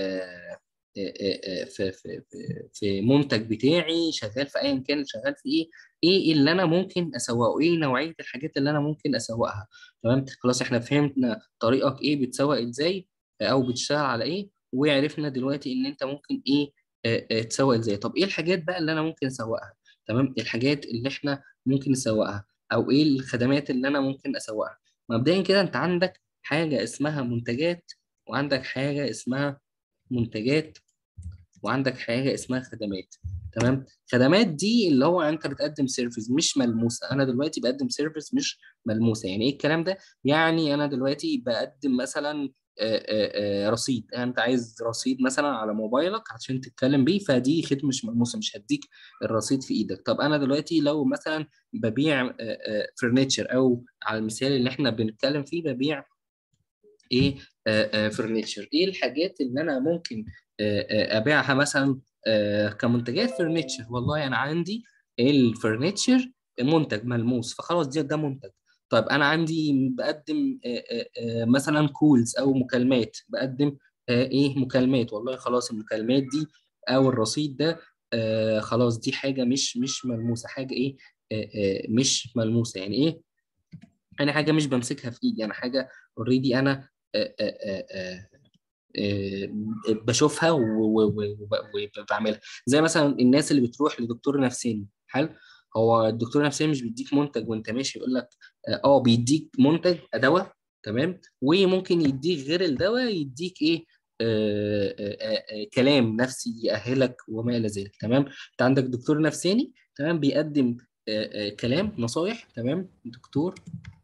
في في في منتج بتاعي شغال في ايا كان شغال في ايه ايه اللي انا ممكن اسوقه ايه نوعيه الحاجات اللي انا ممكن اسوقها تمام خلاص احنا فهمنا طريقك ايه بتسوق ازاي او بتشتغل على ايه وعرفنا دلوقتي ان انت ممكن ايه تسوق ازاي طب ايه الحاجات بقى اللي انا ممكن اسوقها تمام الحاجات اللي احنا ممكن نسوقها او ايه الخدمات اللي انا ممكن اسوقها مبدئيا كده انت عندك حاجه اسمها منتجات وعندك حاجه اسمها منتجات وعندك حاجه اسمها خدمات تمام خدمات دي اللي هو انت بتقدم سيرفيس مش ملموسه انا دلوقتي بقدم سيرفيس مش ملموسه يعني ايه الكلام ده يعني انا دلوقتي بقدم مثلا آه، آه، آه، رصيد انت عايز رصيد مثلا على موبايلك عشان تتكلم بيه فدي خدمه مش ملموسه مش هديك الرصيد في ايدك طب انا دلوقتي لو مثلا ببيع فرنتشر او على المثال اللي احنا بنتكلم فيه ببيع ايه فرنتشر ايه الحاجات اللي انا ممكن آه، آه، ابيعها مثلا آه، كمنتجات فرنتشر والله انا عندي الفرنتشر منتج ملموس فخلاص ده ده منتج طيب انا عندي بقدم آه، آه، آه، مثلا كولز او مكالمات بقدم آه، ايه مكالمات والله خلاص المكالمات دي او الرصيد ده آه، خلاص دي حاجه مش مش ملموسه حاجه ايه آه، آه، مش ملموسه يعني ايه انا حاجه مش بمسكها في ايدي انا حاجه اوريدي انا آه، آه، آه، آه، آه، بشوفها و- و- و- وب- وبعملها زي مثلا الناس اللي بتروح لدكتور نفساني حلو هو الدكتور النفساني مش بيديك منتج وانت ماشي يقول لك اه آه، بيديك منتج دواء تمام وممكن يديك غير الدواء يديك ايه آه آه آه آه كلام نفسي يأهلك وما إلى ذلك تمام انت عندك دكتور نفساني تمام بيقدم آه آه كلام نصايح تمام دكتور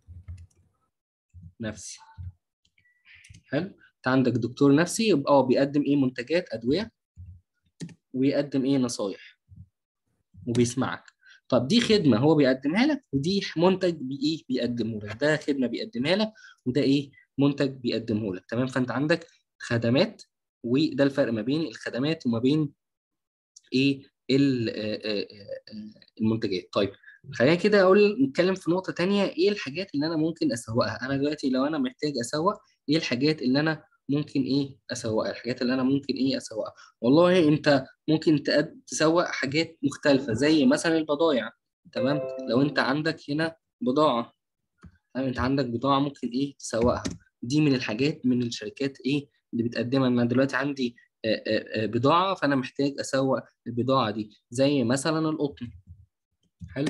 نفسي حلو انت عندك دكتور نفسي يبقى اه بيقدم ايه منتجات ادويه ويقدم ايه نصايح وبيسمعك طب دي خدمه هو بيقدمها لك ودي منتج بايه بيقدمه لك ده خدمه بيقدمها لك وده ايه منتج بيقدمه لك تمام فانت عندك خدمات وده الفرق ما بين الخدمات وما بين ايه ال- آه، آه، آه، المنتجات طيب خلينا كده اقول نتكلم في نقطة تانية ايه الحاجات اللي انا ممكن اسوقها انا دلوقتي لو انا محتاج اسوق ايه الحاجات اللي انا ممكن ايه اسوقها الحاجات اللي انا ممكن ايه اسوقها والله انت ممكن تقد- تسوق حاجات مختلفة زي مثلا البضائع تمام لو انت عندك هنا بضاعة تمام انت عندك بضاعة ممكن ايه تسوقها دي من الحاجات من الشركات ايه اللي بتقدمها انا دلوقتي عندي آه، آه، آه، بضاعة فانا محتاج اسوق البضاعة دي زي مثلا القطن حلو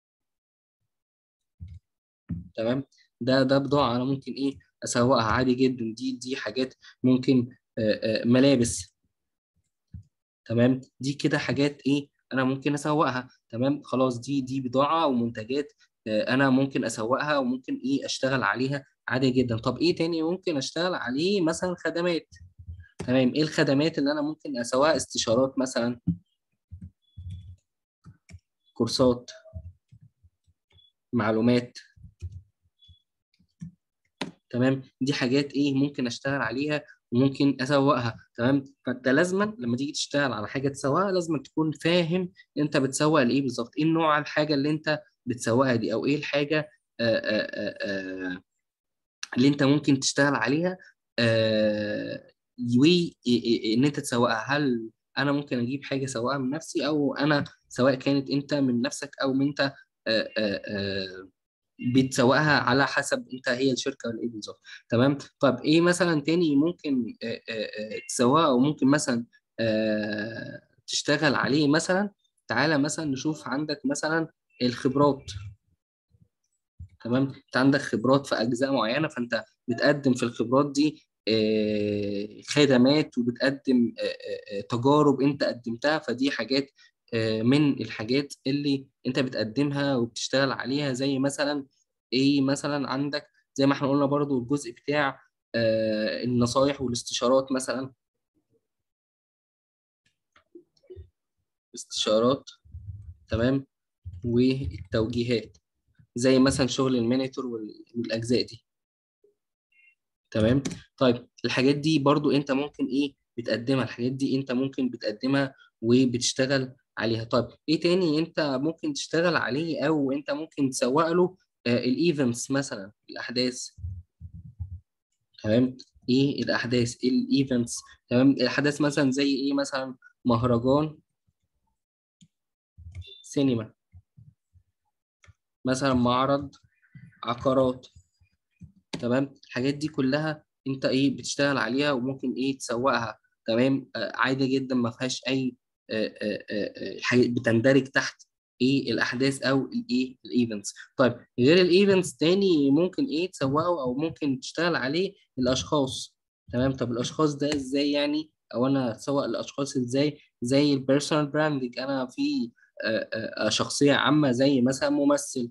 تمام ده ده بضاعة انا ممكن ايه اسوقها عادي جدا دي دي حاجات ممكن آه، آه، ملابس تمام دي كده حاجات ايه انا ممكن اسوقها تمام خلاص دي دي بضاعة ومنتجات آه، انا ممكن اسوقها وممكن ايه اشتغل عليها عادي جدا طب ايه تاني ممكن اشتغل عليه مثلا خدمات تمام ايه الخدمات اللي انا ممكن اسوقها استشارات مثلا كورسات معلومات تمام دي حاجات ايه ممكن اشتغل عليها وممكن اسوقها تمام فانت لازما لما تيجي تشتغل على حاجه تسوقها لازم تكون فاهم انت بتسوق لايه بالظبط ايه نوع الحاجه اللي انت بتسوقها دي او ايه الحاجه آآ آآ آآ اللي انت ممكن تشتغل عليها آه، وان انت تسوقها هل انا ممكن اجيب حاجه اسوقها من نفسي او انا سواء كانت انت من نفسك او من انت آه، آه، آه، بتسوقها على حسب انت هي الشركه ولا ايه بالظبط تمام طب ايه مثلا تاني ممكن آه، آه، آه، تسوقها او ممكن مثلا آه، تشتغل عليه مثلا تعالى مثلا نشوف عندك مثلا الخبرات تمام انت عندك خبرات في اجزاء معينه فانت بتقدم في الخبرات دي آه، خدمات وبتقدم آه، آه، آه، تجارب انت قدمتها فدي حاجات آه، من الحاجات اللي انت بتقدمها وبتشتغل عليها زي مثلا ايه مثلا عندك زي ما احنا قلنا برضو الجزء بتاع آه، النصايح والاستشارات مثلا استشارات تمام والتوجيهات زي مثلا شغل المينيتور وال- والاجزاء دي تمام طيب الحاجات دي برضو انت ممكن ايه بتقدمها الحاجات دي انت ممكن بتقدمها وبتشتغل عليها طيب ايه تاني انت ممكن تشتغل عليه او انت ممكن تسوق له الايفنتس مثلا الاحداث تمام ايه الاحداث ايه الايفنتس تمام الاحداث مثلا زي ايه مثلا مهرجان سينما مثلا معرض عقارات تمام الحاجات دي كلها انت ايه بتشتغل عليها وممكن ايه تسوقها تمام آه عادي جدا ما فيهاش اي آه آه آه آه، حاجات بتندرج تحت ايه الاحداث او الايه الايفنتس طيب غير الايفنتس تاني ممكن ايه تسوقه او ممكن تشتغل عليه الاشخاص تمام طب الاشخاص ده ازاي يعني او انا اسوق الاشخاص ازاي زي البيرسونال براندنج انا في آه، آه، آه، شخصيه عامه زي مثلا ممثل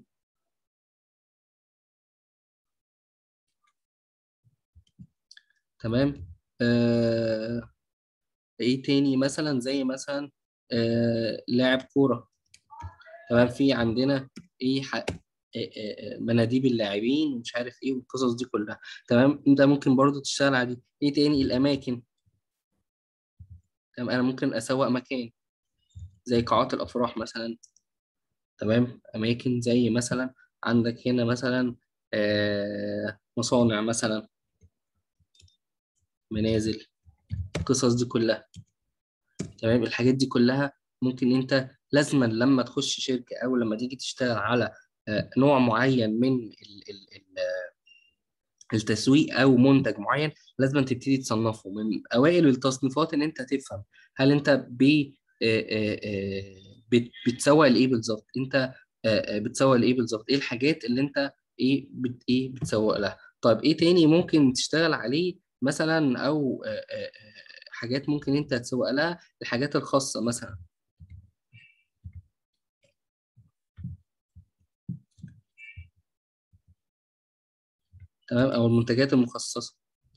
تمام آه، ايه تاني مثلا زي مثلا آه، لاعب كوره تمام في عندنا ايه ح... آه، آه، آه، مناديب اللاعبين ومش عارف ايه والقصص دي كلها تمام انت ممكن برضو تشتغل على دي ايه تاني الاماكن تمام انا ممكن اسوق مكان زي قاعات الافراح مثلا تمام اماكن زي مثلا عندك هنا مثلا آه، مصانع مثلا منازل القصص دي كلها تمام الحاجات دي كلها ممكن انت لازما لما تخش شركة او لما تيجي تشتغل على آه، نوع معين من ال- ال- ال- التسويق او منتج معين لازم تبتدي تصنفه من اوائل التصنيفات ان انت تفهم هل انت ب آه، آه، آه، بت- بتسوق لايه بالظبط انت آه، آه، بتسوق لايه بالظبط ايه الحاجات اللي انت ايه بت ايه بتسوق لها طيب ايه تاني ممكن تشتغل عليه مثلا او آه، آه، آه، حاجات ممكن انت تسوق لها الحاجات الخاصة مثلا تمام او المنتجات المخصصة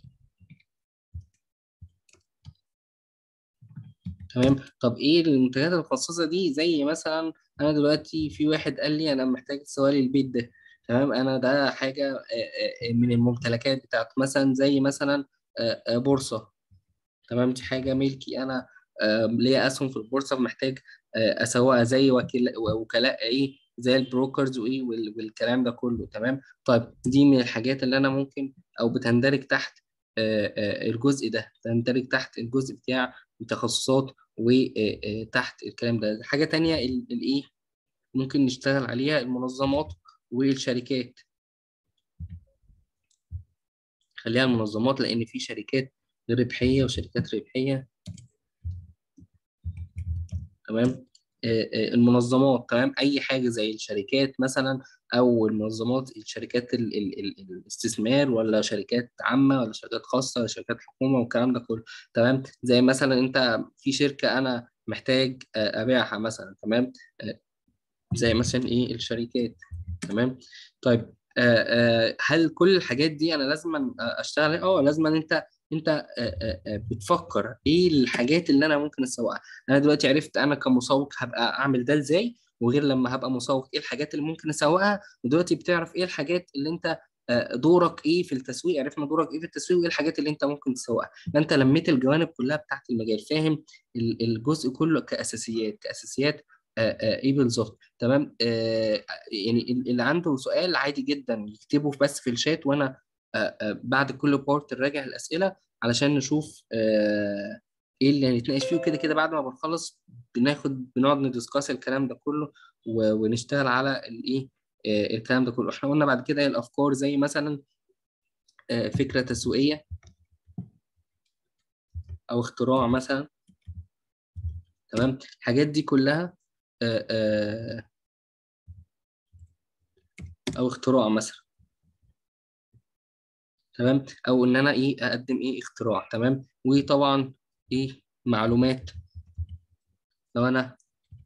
تمام طب ايه المنتجات المخصصه دي زي مثلا انا دلوقتي في واحد قال لي انا محتاج تسوي لي البيت ده تمام انا ده حاجه آه، آه، من الممتلكات بتاعت مثلا زي مثلا آه، آه، بورصه تمام دي حاجه ملكي انا آه، ليا اسهم في البورصه محتاج آه، اسوقها زي وكيل وكلاء ايه زي البروكرز وايه وال- والكلام ده كله تمام طيب دي من الحاجات اللي انا ممكن او بتندرج تحت آه، آه، الجزء ده تندرج تحت الجزء بتاع التخصصات وتحت الكلام ده حاجه تانية ال- الايه ممكن نشتغل عليها المنظمات والشركات خليها المنظمات لان في شركات ربحيه وشركات ربحيه تمام آه، آه، المنظمات تمام اي حاجه زي الشركات مثلا او المنظمات الشركات ال ال ال الاستثمار ولا شركات عامه ولا شركات خاصه ولا شركات حكومه والكلام ده كله تمام زي مثلا انت في شركه انا محتاج آه، ابيعها مثلا تمام آه، زي مثلا ايه الشركات تمام طيب آه، آه، هل كل الحاجات دي انا لازم اشتغل عليها؟ اه لازم انت انت آه، آه، آه، بتفكر ايه الحاجات اللي انا ممكن اسوقها انا دلوقتي عرفت انا كمسوق هبقى اعمل ده ازاي وغير لما هبقى مسوق ايه الحاجات اللي ممكن اسوقها ودلوقتي بتعرف ايه الحاجات اللي انت آه، دورك ايه في التسويق عرفنا دورك ايه في التسويق وايه الحاجات اللي انت ممكن تسوقها انت لميت الجوانب كلها بتاعت المجال فاهم ال- الجزء كله كاساسيات كاساسيات آه، آه، ايه بالظبط تمام آه يعني اللي عنده سؤال عادي جدا يكتبه بس في الشات وانا آه آه بعد كل بارت نراجع الاسئله علشان نشوف آه ايه اللي هنتناقش فيه وكده كده بعد ما بنخلص بناخد بنقعد ندسكاس الكلام ده كله و- ونشتغل على الايه آه الكلام ده كله احنا قلنا بعد كده إيه الافكار زي مثلا آه فكره تسويقيه او اختراع مثلا تمام الحاجات دي كلها آه آه او اختراع مثلا تمام او ان انا ايه اقدم ايه اختراع تمام وطبعا ايه معلومات لو انا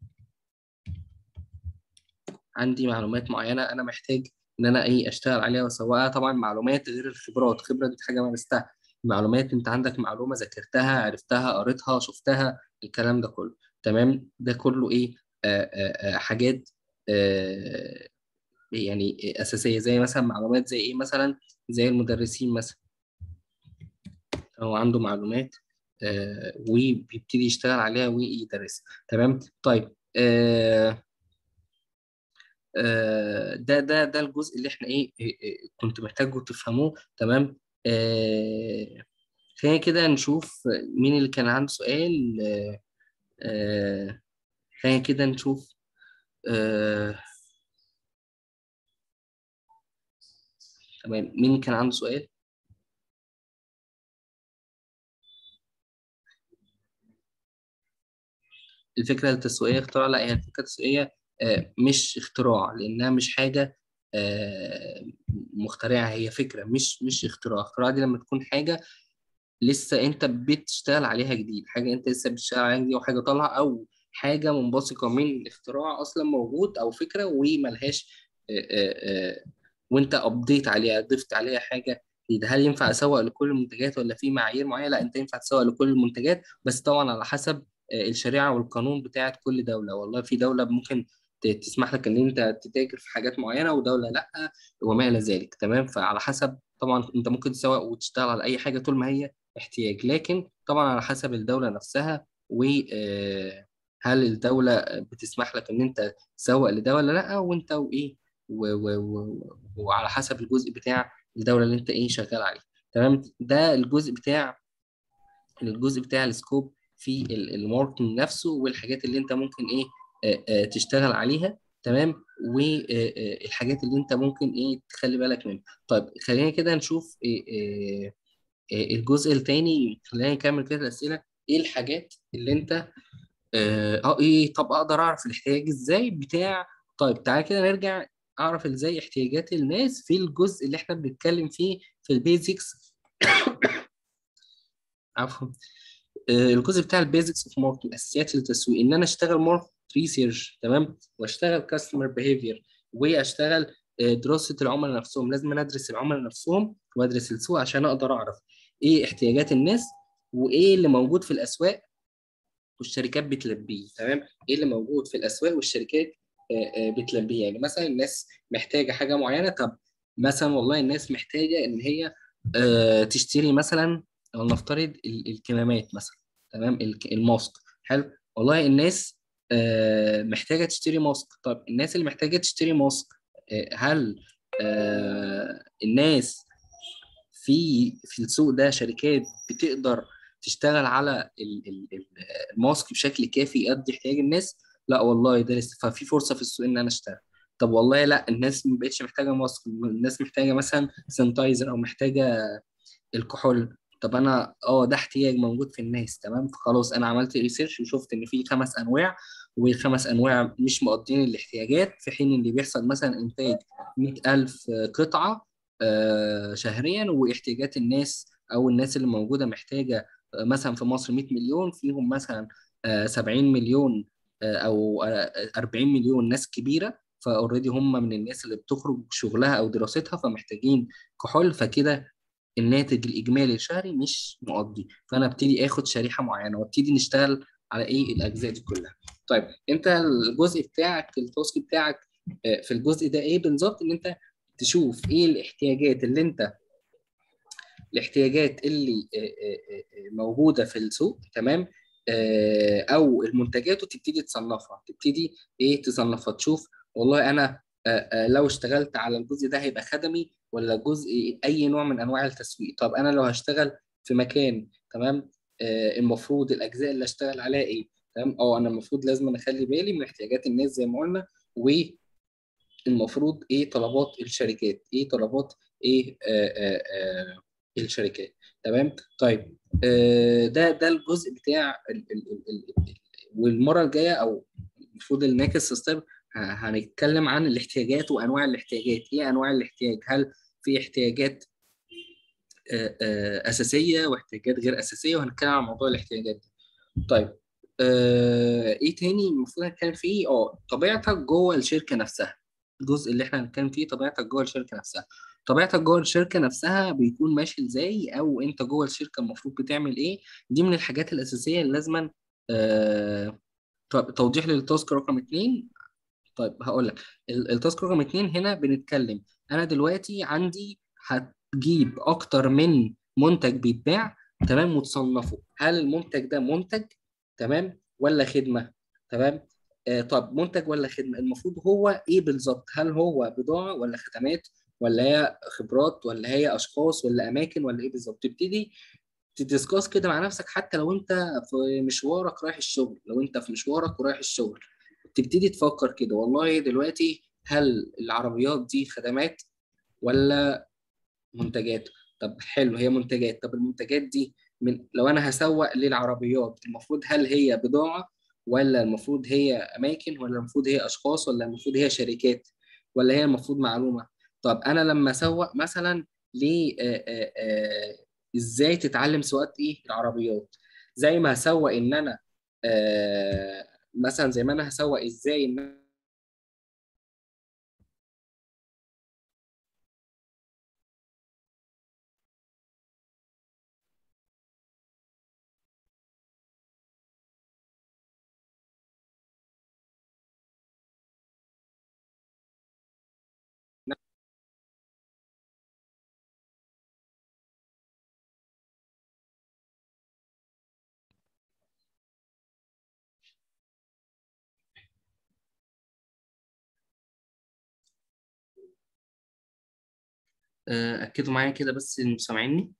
عندي معلومات معينه انا محتاج ان انا ايه اشتغل عليها واسوقها طبعا معلومات غير الخبرات خبره دي حاجه مارستها معلومات انت عندك معلومه ذاكرتها عرفتها قريتها شفتها الكلام ده كله تمام ده كله ايه آه آه آه حاجات آه يعني اساسيه زي مثلا معلومات زي ايه مثلا زي المدرسين مثلا هو عنده معلومات آه وبيبتدي يشتغل عليها ويدرسها تمام طيب آه آه ده ده ده الجزء اللي احنا ايه إيه- إيه كنت محتاجه تفهموه تمام آه خلينا كده نشوف مين اللي كان عنده سؤال آه آه خلينا كده نشوف آه تمام مين كان عنده سؤال الفكرة التسويقية اختراع لا هي الفكرة التسويقية آه، مش اختراع لأنها مش حاجة آه، مخترعة هي فكرة مش مش اختراع اختراع دي لما تكون حاجة لسه انت بتشتغل عليها جديد حاجه انت لسه بتشتغل عليها جديد او حاجه طالعه او حاجه منبثقه من اختراع اصلا موجود او فكره وملهاش آه، آه، آه، وانت ابديت عليها ضفت عليها حاجه جديدة. هل ينفع اسوق لكل المنتجات ولا في معايير معينه لا انت ينفع تسوق لكل المنتجات بس طبعا على حسب الشريعه والقانون بتاعت كل دوله والله في دوله ممكن ت- تسمح لك ان انت تتاجر في حاجات معينه ودوله لا وما الى ذلك تمام فعلى حسب طبعا انت ممكن تسوق وتشتغل على اي حاجه طول ما هي احتياج لكن طبعا على حسب الدوله نفسها وهل الدوله بتسمح لك ان انت تسوق لده ولا لا وانت وايه و- و- و- وعلى حسب الجزء بتاع الدوله اللي انت ايه شغال عليه تمام ده الجزء بتاع الجزء بتاع السكوب في ال- الماركتنج نفسه والحاجات اللي انت ممكن ايه آه، آه، تشتغل عليها تمام والحاجات اللي انت ممكن ايه تخلي بالك منها طيب خلينا كده نشوف إيه إيه إيه الجزء الثاني خلينا نكمل كده الاسئله ايه الحاجات اللي انت اه آه، ايه طب اقدر اعرف الاحتياج ازاي بتاع طيب تعالى كده نرجع اعرف ازاي احتياجات الناس في الجزء اللي احنا بنتكلم فيه في البيزكس عفوا آه، الجزء بتاع البيزكس اوف ماركتنج اساسيات التسويق ان انا اشتغل ماركت ريسيرش تمام واشتغل كاستمر بيهيفير واشتغل آه، دراسه العملاء نفسهم لازم أنا ادرس العملاء نفسهم وادرس السوق عشان اقدر اعرف ايه احتياجات الناس وايه اللي موجود في الاسواق والشركات بتلبيه تمام ايه اللي موجود في الاسواق والشركات آه، آه، بتلبيه يعني مثلا الناس محتاجه حاجه معينه طب مثلا والله الناس محتاجه ان هي آه، تشتري مثلا لو نفترض ال- الكمامات مثلا تمام الك- الماسك حلو والله الناس آه، محتاجه تشتري ماسك طب الناس اللي محتاجه تشتري ماسك آه، هل آه، الناس في في السوق ده شركات بتقدر تشتغل على ال- ال- ال- الماسك بشكل كافي يقضي احتياج الناس لا والله ده لسه ففي فرصه في السوق ان انا اشتغل طب والله لا الناس ما بقتش محتاجه ماسك الناس محتاجه مثلا سانتايزر او محتاجه الكحول طب انا اه ده احتياج موجود في الناس تمام فخلاص انا عملت ريسيرش وشفت ان في خمس انواع والخمس انواع مش مقضين الاحتياجات في حين اللي بيحصل مثلا انتاج 100000 قطعه آه، شهريا واحتياجات الناس او الناس اللي موجوده محتاجه آه، مثلا في مصر 100 مليون فيهم مثلا آه، 70 مليون آه، او آه، 40 مليون ناس كبيره فاوريدي هم من الناس اللي بتخرج شغلها او دراستها فمحتاجين كحول فكده الناتج الاجمالي الشهري مش مقضي فانا ابتدي اخد شريحه معينه وابتدي نشتغل على ايه الاجزاء دي كلها طيب انت الجزء بتاعك التاسك بتاعك آه، في الجزء ده ايه بالظبط ان انت تشوف ايه الاحتياجات اللي انت الاحتياجات اللي آه، آه، آه، موجوده في السوق تمام آه، او المنتجات وتبتدي تصنفها تبتدي ايه تصنفها تشوف والله انا آه، آه، لو اشتغلت على الجزء ده هيبقى خدمي ولا جزء اي نوع من انواع التسويق طب انا لو هشتغل في مكان تمام آه، المفروض الاجزاء اللي اشتغل عليها ايه تمام اه انا المفروض لازم أنا اخلي بالي من احتياجات الناس زي ما قلنا والمفروض ايه طلبات الشركات ايه طلبات ايه آه آه آه الشركات تمام طيب آه ده ده الجزء بتاع ال ال ال ال ال والمره الجايه او المفروض النكست ستيب هنتكلم عن الاحتياجات وانواع الاحتياجات ايه انواع الاحتياج هل في احتياجات آه، آه، اساسيه واحتياجات غير اساسيه وهنتكلم عن موضوع الاحتياجات دي طيب آه، ايه تاني المفروض نتكلم فيه اه طبيعتك جوه الشركه نفسها الجزء اللي احنا هنتكلم فيه طبيعتك جوه الشركه نفسها طبيعتك جوه الشركه نفسها بيكون ماشي ازاي او انت جوه الشركه المفروض بتعمل ايه دي من الحاجات الاساسيه اللي لازما آه، طب توضيح للتاسك رقم اتنين طيب هقول لك ال- التاسك رقم اتنين هنا بنتكلم انا دلوقتي عندي هتجيب اكتر من منتج بيتباع تمام وتصنفه هل المنتج ده منتج تمام ولا خدمة تمام آه طب منتج ولا خدمة المفروض هو ايه بالظبط هل هو بضاعة ولا خدمات ولا هي خبرات ولا هي اشخاص ولا اماكن ولا ايه بالظبط تبتدي تدسكاس كده مع نفسك حتى لو انت في مشوارك رايح الشغل لو انت في مشوارك ورايح الشغل تبتدي تفكر كده والله دلوقتي هل العربيات دي خدمات ولا منتجات طب حلو هي منتجات طب المنتجات دي من لو انا هسوق للعربيات المفروض هل هي بضاعة ولا المفروض هي اماكن ولا المفروض هي اشخاص ولا المفروض هي شركات ولا هي المفروض معلومة طب انا لما اسوق مثلا ل آه، آه، آه، ازاي تتعلم سواقه ايه العربيات زي ما هسوق ان انا آه مثلا زي ما انا هسوق ازاي ان آه، اكدوا معايا كده بس انتوا سامعيني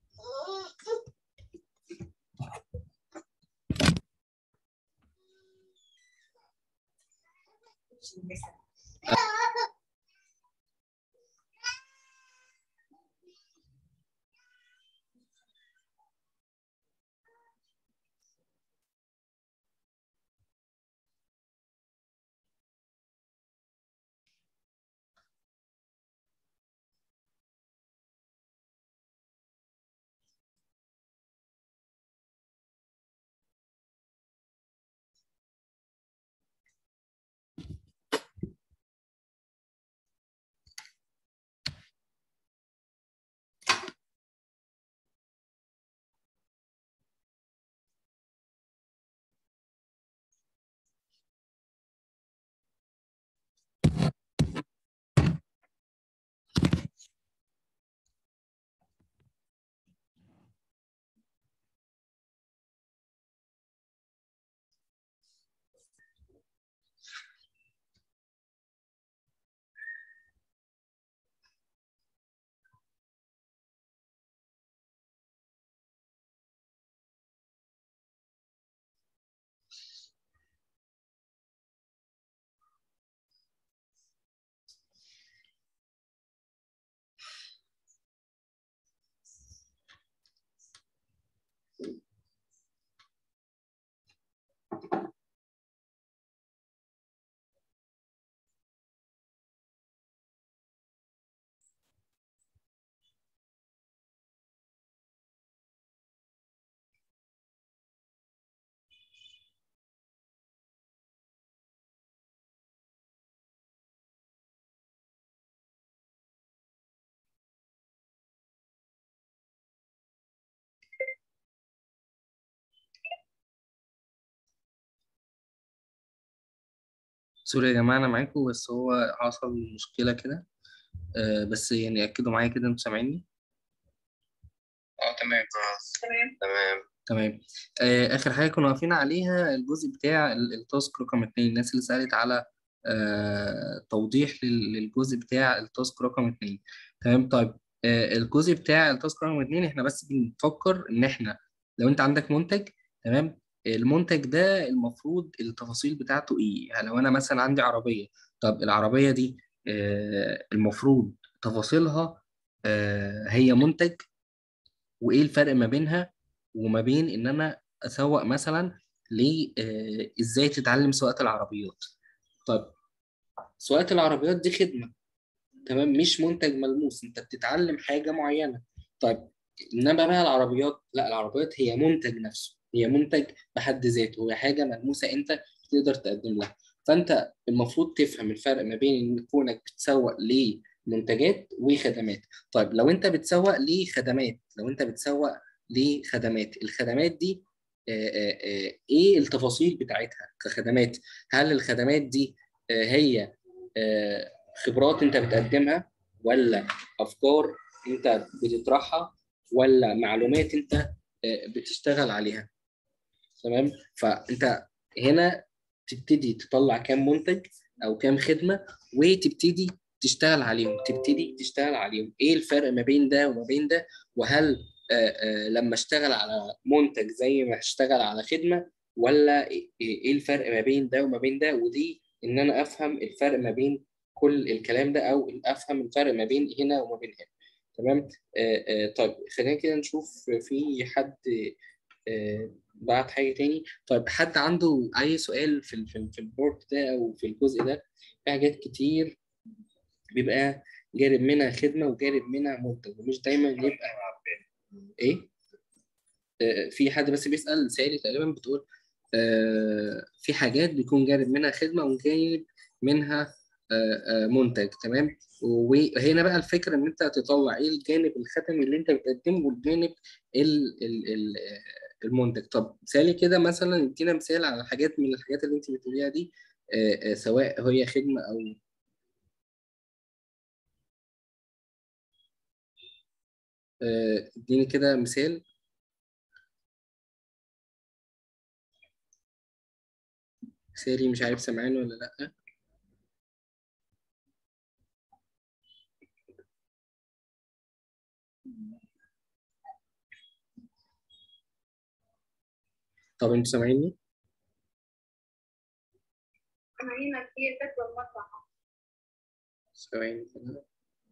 سوري يا جماعه انا معاكم بس هو حصل مشكله كده آه، بس يعني اكدوا معايا كده انتوا سامعيني اه تمام تمام تمام تمام آه، اخر حاجه كنا واقفين عليها الجزء بتاع ال- التاسك رقم اتنين الناس اللي سالت على آه، توضيح لل- للجزء بتاع التاسك رقم اتنين تمام طيب آه، الجزء بتاع التاسك رقم اتنين احنا بس بنفكر ان احنا لو انت عندك منتج تمام المنتج ده المفروض التفاصيل بتاعته ايه يعني لو انا مثلا عندي عربيه طب العربيه دي آه، المفروض تفاصيلها آه، هي منتج وايه الفرق ما بينها وما بين ان انا اسوق مثلا ل آه، ازاي تتعلم سواقه العربيات طب سواقه العربيات دي خدمه تمام مش منتج ملموس انت بتتعلم حاجه معينه طيب انما بقى العربيات لا العربيات هي منتج نفسه هي منتج بحد ذاته هي حاجه ملموسه انت تقدر تقدم لها فانت المفروض تفهم الفرق ما بين ان كونك بتسوق لمنتجات وخدمات طيب لو انت بتسوق لخدمات لو انت بتسوق لخدمات الخدمات دي آه، آه، آه، ايه التفاصيل بتاعتها كخدمات هل الخدمات دي آه، هي آه، خبرات انت بتقدمها ولا افكار انت بتطرحها ولا معلومات انت آه، بتشتغل عليها تمام فانت هنا تبتدي تطلع كام منتج او كام خدمه وتبتدي تشتغل عليهم تبتدي تشتغل عليهم ايه الفرق ما بين ده وما بين ده وهل آه، آه، لما اشتغل على منتج زي ما اشتغل على خدمه ولا ايه إيه الفرق ما بين ده وما بين ده ودي ان انا افهم الفرق ما بين كل الكلام ده او افهم الفرق ما بين هنا وما بين هنا تمام آه، آه، طيب خلينا كده نشوف في حد آه، بعت حاجه تاني طيب حد عنده اي سؤال في ال- في ال- في البورد ده او في الجزء ده في حاجات كتير بيبقى جانب منها خدمه وجانب منها منتج ومش دايما يبقى ايه آه، في حد بس بيسأل سالي تقريبا بتقول آه، في حاجات بيكون جانب منها خدمة وجانب منها آه، آه، منتج تمام وهنا بقى الفكرة ان انت تطلع ايه الجانب الختمي اللي انت بتقدمه والجانب ال ال ال آه، المنتج طب سالي كده مثلا ادينا مثال على حاجات من الحاجات اللي انت بتقوليها دي آه، آه، سواء هي خدمة او آه، اديني كده مثال سالي مش عارف سامعاني ولا لا طب انتوا سامعيني عملنا هي تكبر المطرح ثواني كده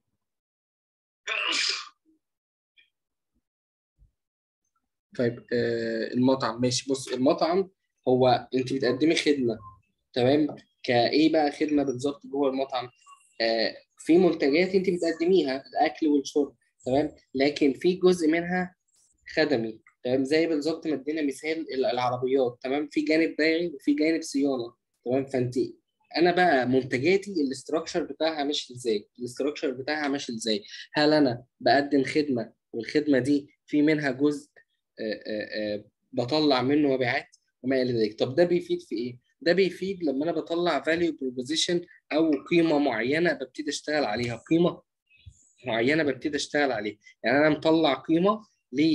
طيب آه المطعم ماشي بص المطعم هو انت بتقدمي خدمه تمام كايه بقى خدمه بالظبط جوه المطعم آه في منتجات انت بتقدميها الاكل والشرب تمام لكن في جزء منها خدمي تمام زي بالظبط ما ادينا مثال ال- العربيات تمام في جانب بيعي وفي جانب صيانه تمام فانت انا بقى منتجاتي الاستراكشر بتاعها ماشي ازاي الاستراكشر بتاعها ماشي ازاي هل انا بقدم خدمه والخدمه دي في منها جزء آه، آه، آه، بطلع منه مبيعات وما الى ذلك طب ده بيفيد في ايه ده بيفيد لما انا بطلع فاليو بروبوزيشن او قيمه معينه ببتدي اشتغل عليها قيمه معينه ببتدي اشتغل عليها يعني انا مطلع قيمه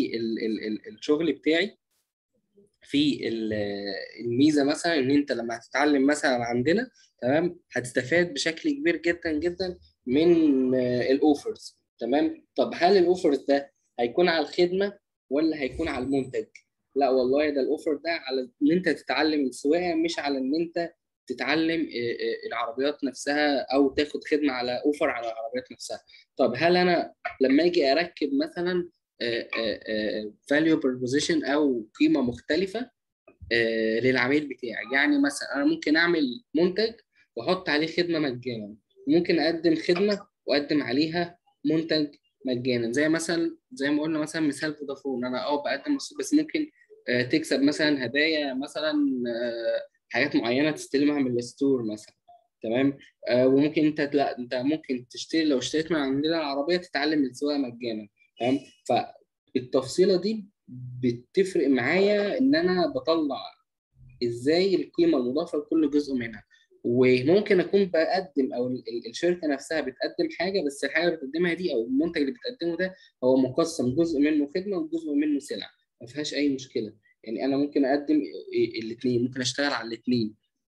للشغل بتاعي في ال- الميزه مثلا ان انت لما هتتعلم مثلا عندنا تمام هتستفاد بشكل كبير جدا جدا من الاوفرز تمام طب هل الاوفرز ده هيكون على الخدمه ولا هيكون على المنتج لا والله ده الاوفر ده على ان انت تتعلم السواقه مش على ان انت تتعلم آه، آه، العربيات نفسها او تاخد خدمه على اوفر على العربيات نفسها طب هل انا لما اجي اركب مثلا فاليو بروبوزيشن او قيمه مختلفه آه، للعميل بتاعي يعني مثلا انا ممكن اعمل منتج واحط عليه خدمه مجانا ممكن اقدم خدمه واقدم عليها منتج مجانا زي مثلا زي ما قلنا مثلا مثال فودافون انا اه بقدم مصروف بس ممكن آه، تكسب مثلا هدايا مثلا آه، حاجات معينه تستلمها من الستور مثلا تمام آه، وممكن انت لا انت ممكن تشتري لو اشتريت من عندنا العربيه تتعلم السواقه مجانا تمام فالتفصيله دي بتفرق معايا ان انا بطلع ازاي القيمه المضافه لكل جزء منها وممكن اكون بقدم او ال- ال- الشركه نفسها بتقدم حاجه بس الحاجه اللي بتقدمها دي او المنتج اللي بتقدمه ده هو مقسم جزء منه خدمه وجزء منه سلعه ما فيهاش اي مشكله يعني انا ممكن اقدم الاثنين ممكن اشتغل على الاثنين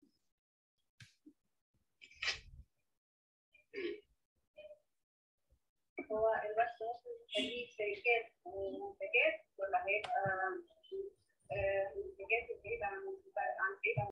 هو الورش ممكن تخليه شركات ومنتجات ولا هيبقى آه، منتجات بعيدة عن عن بعيدة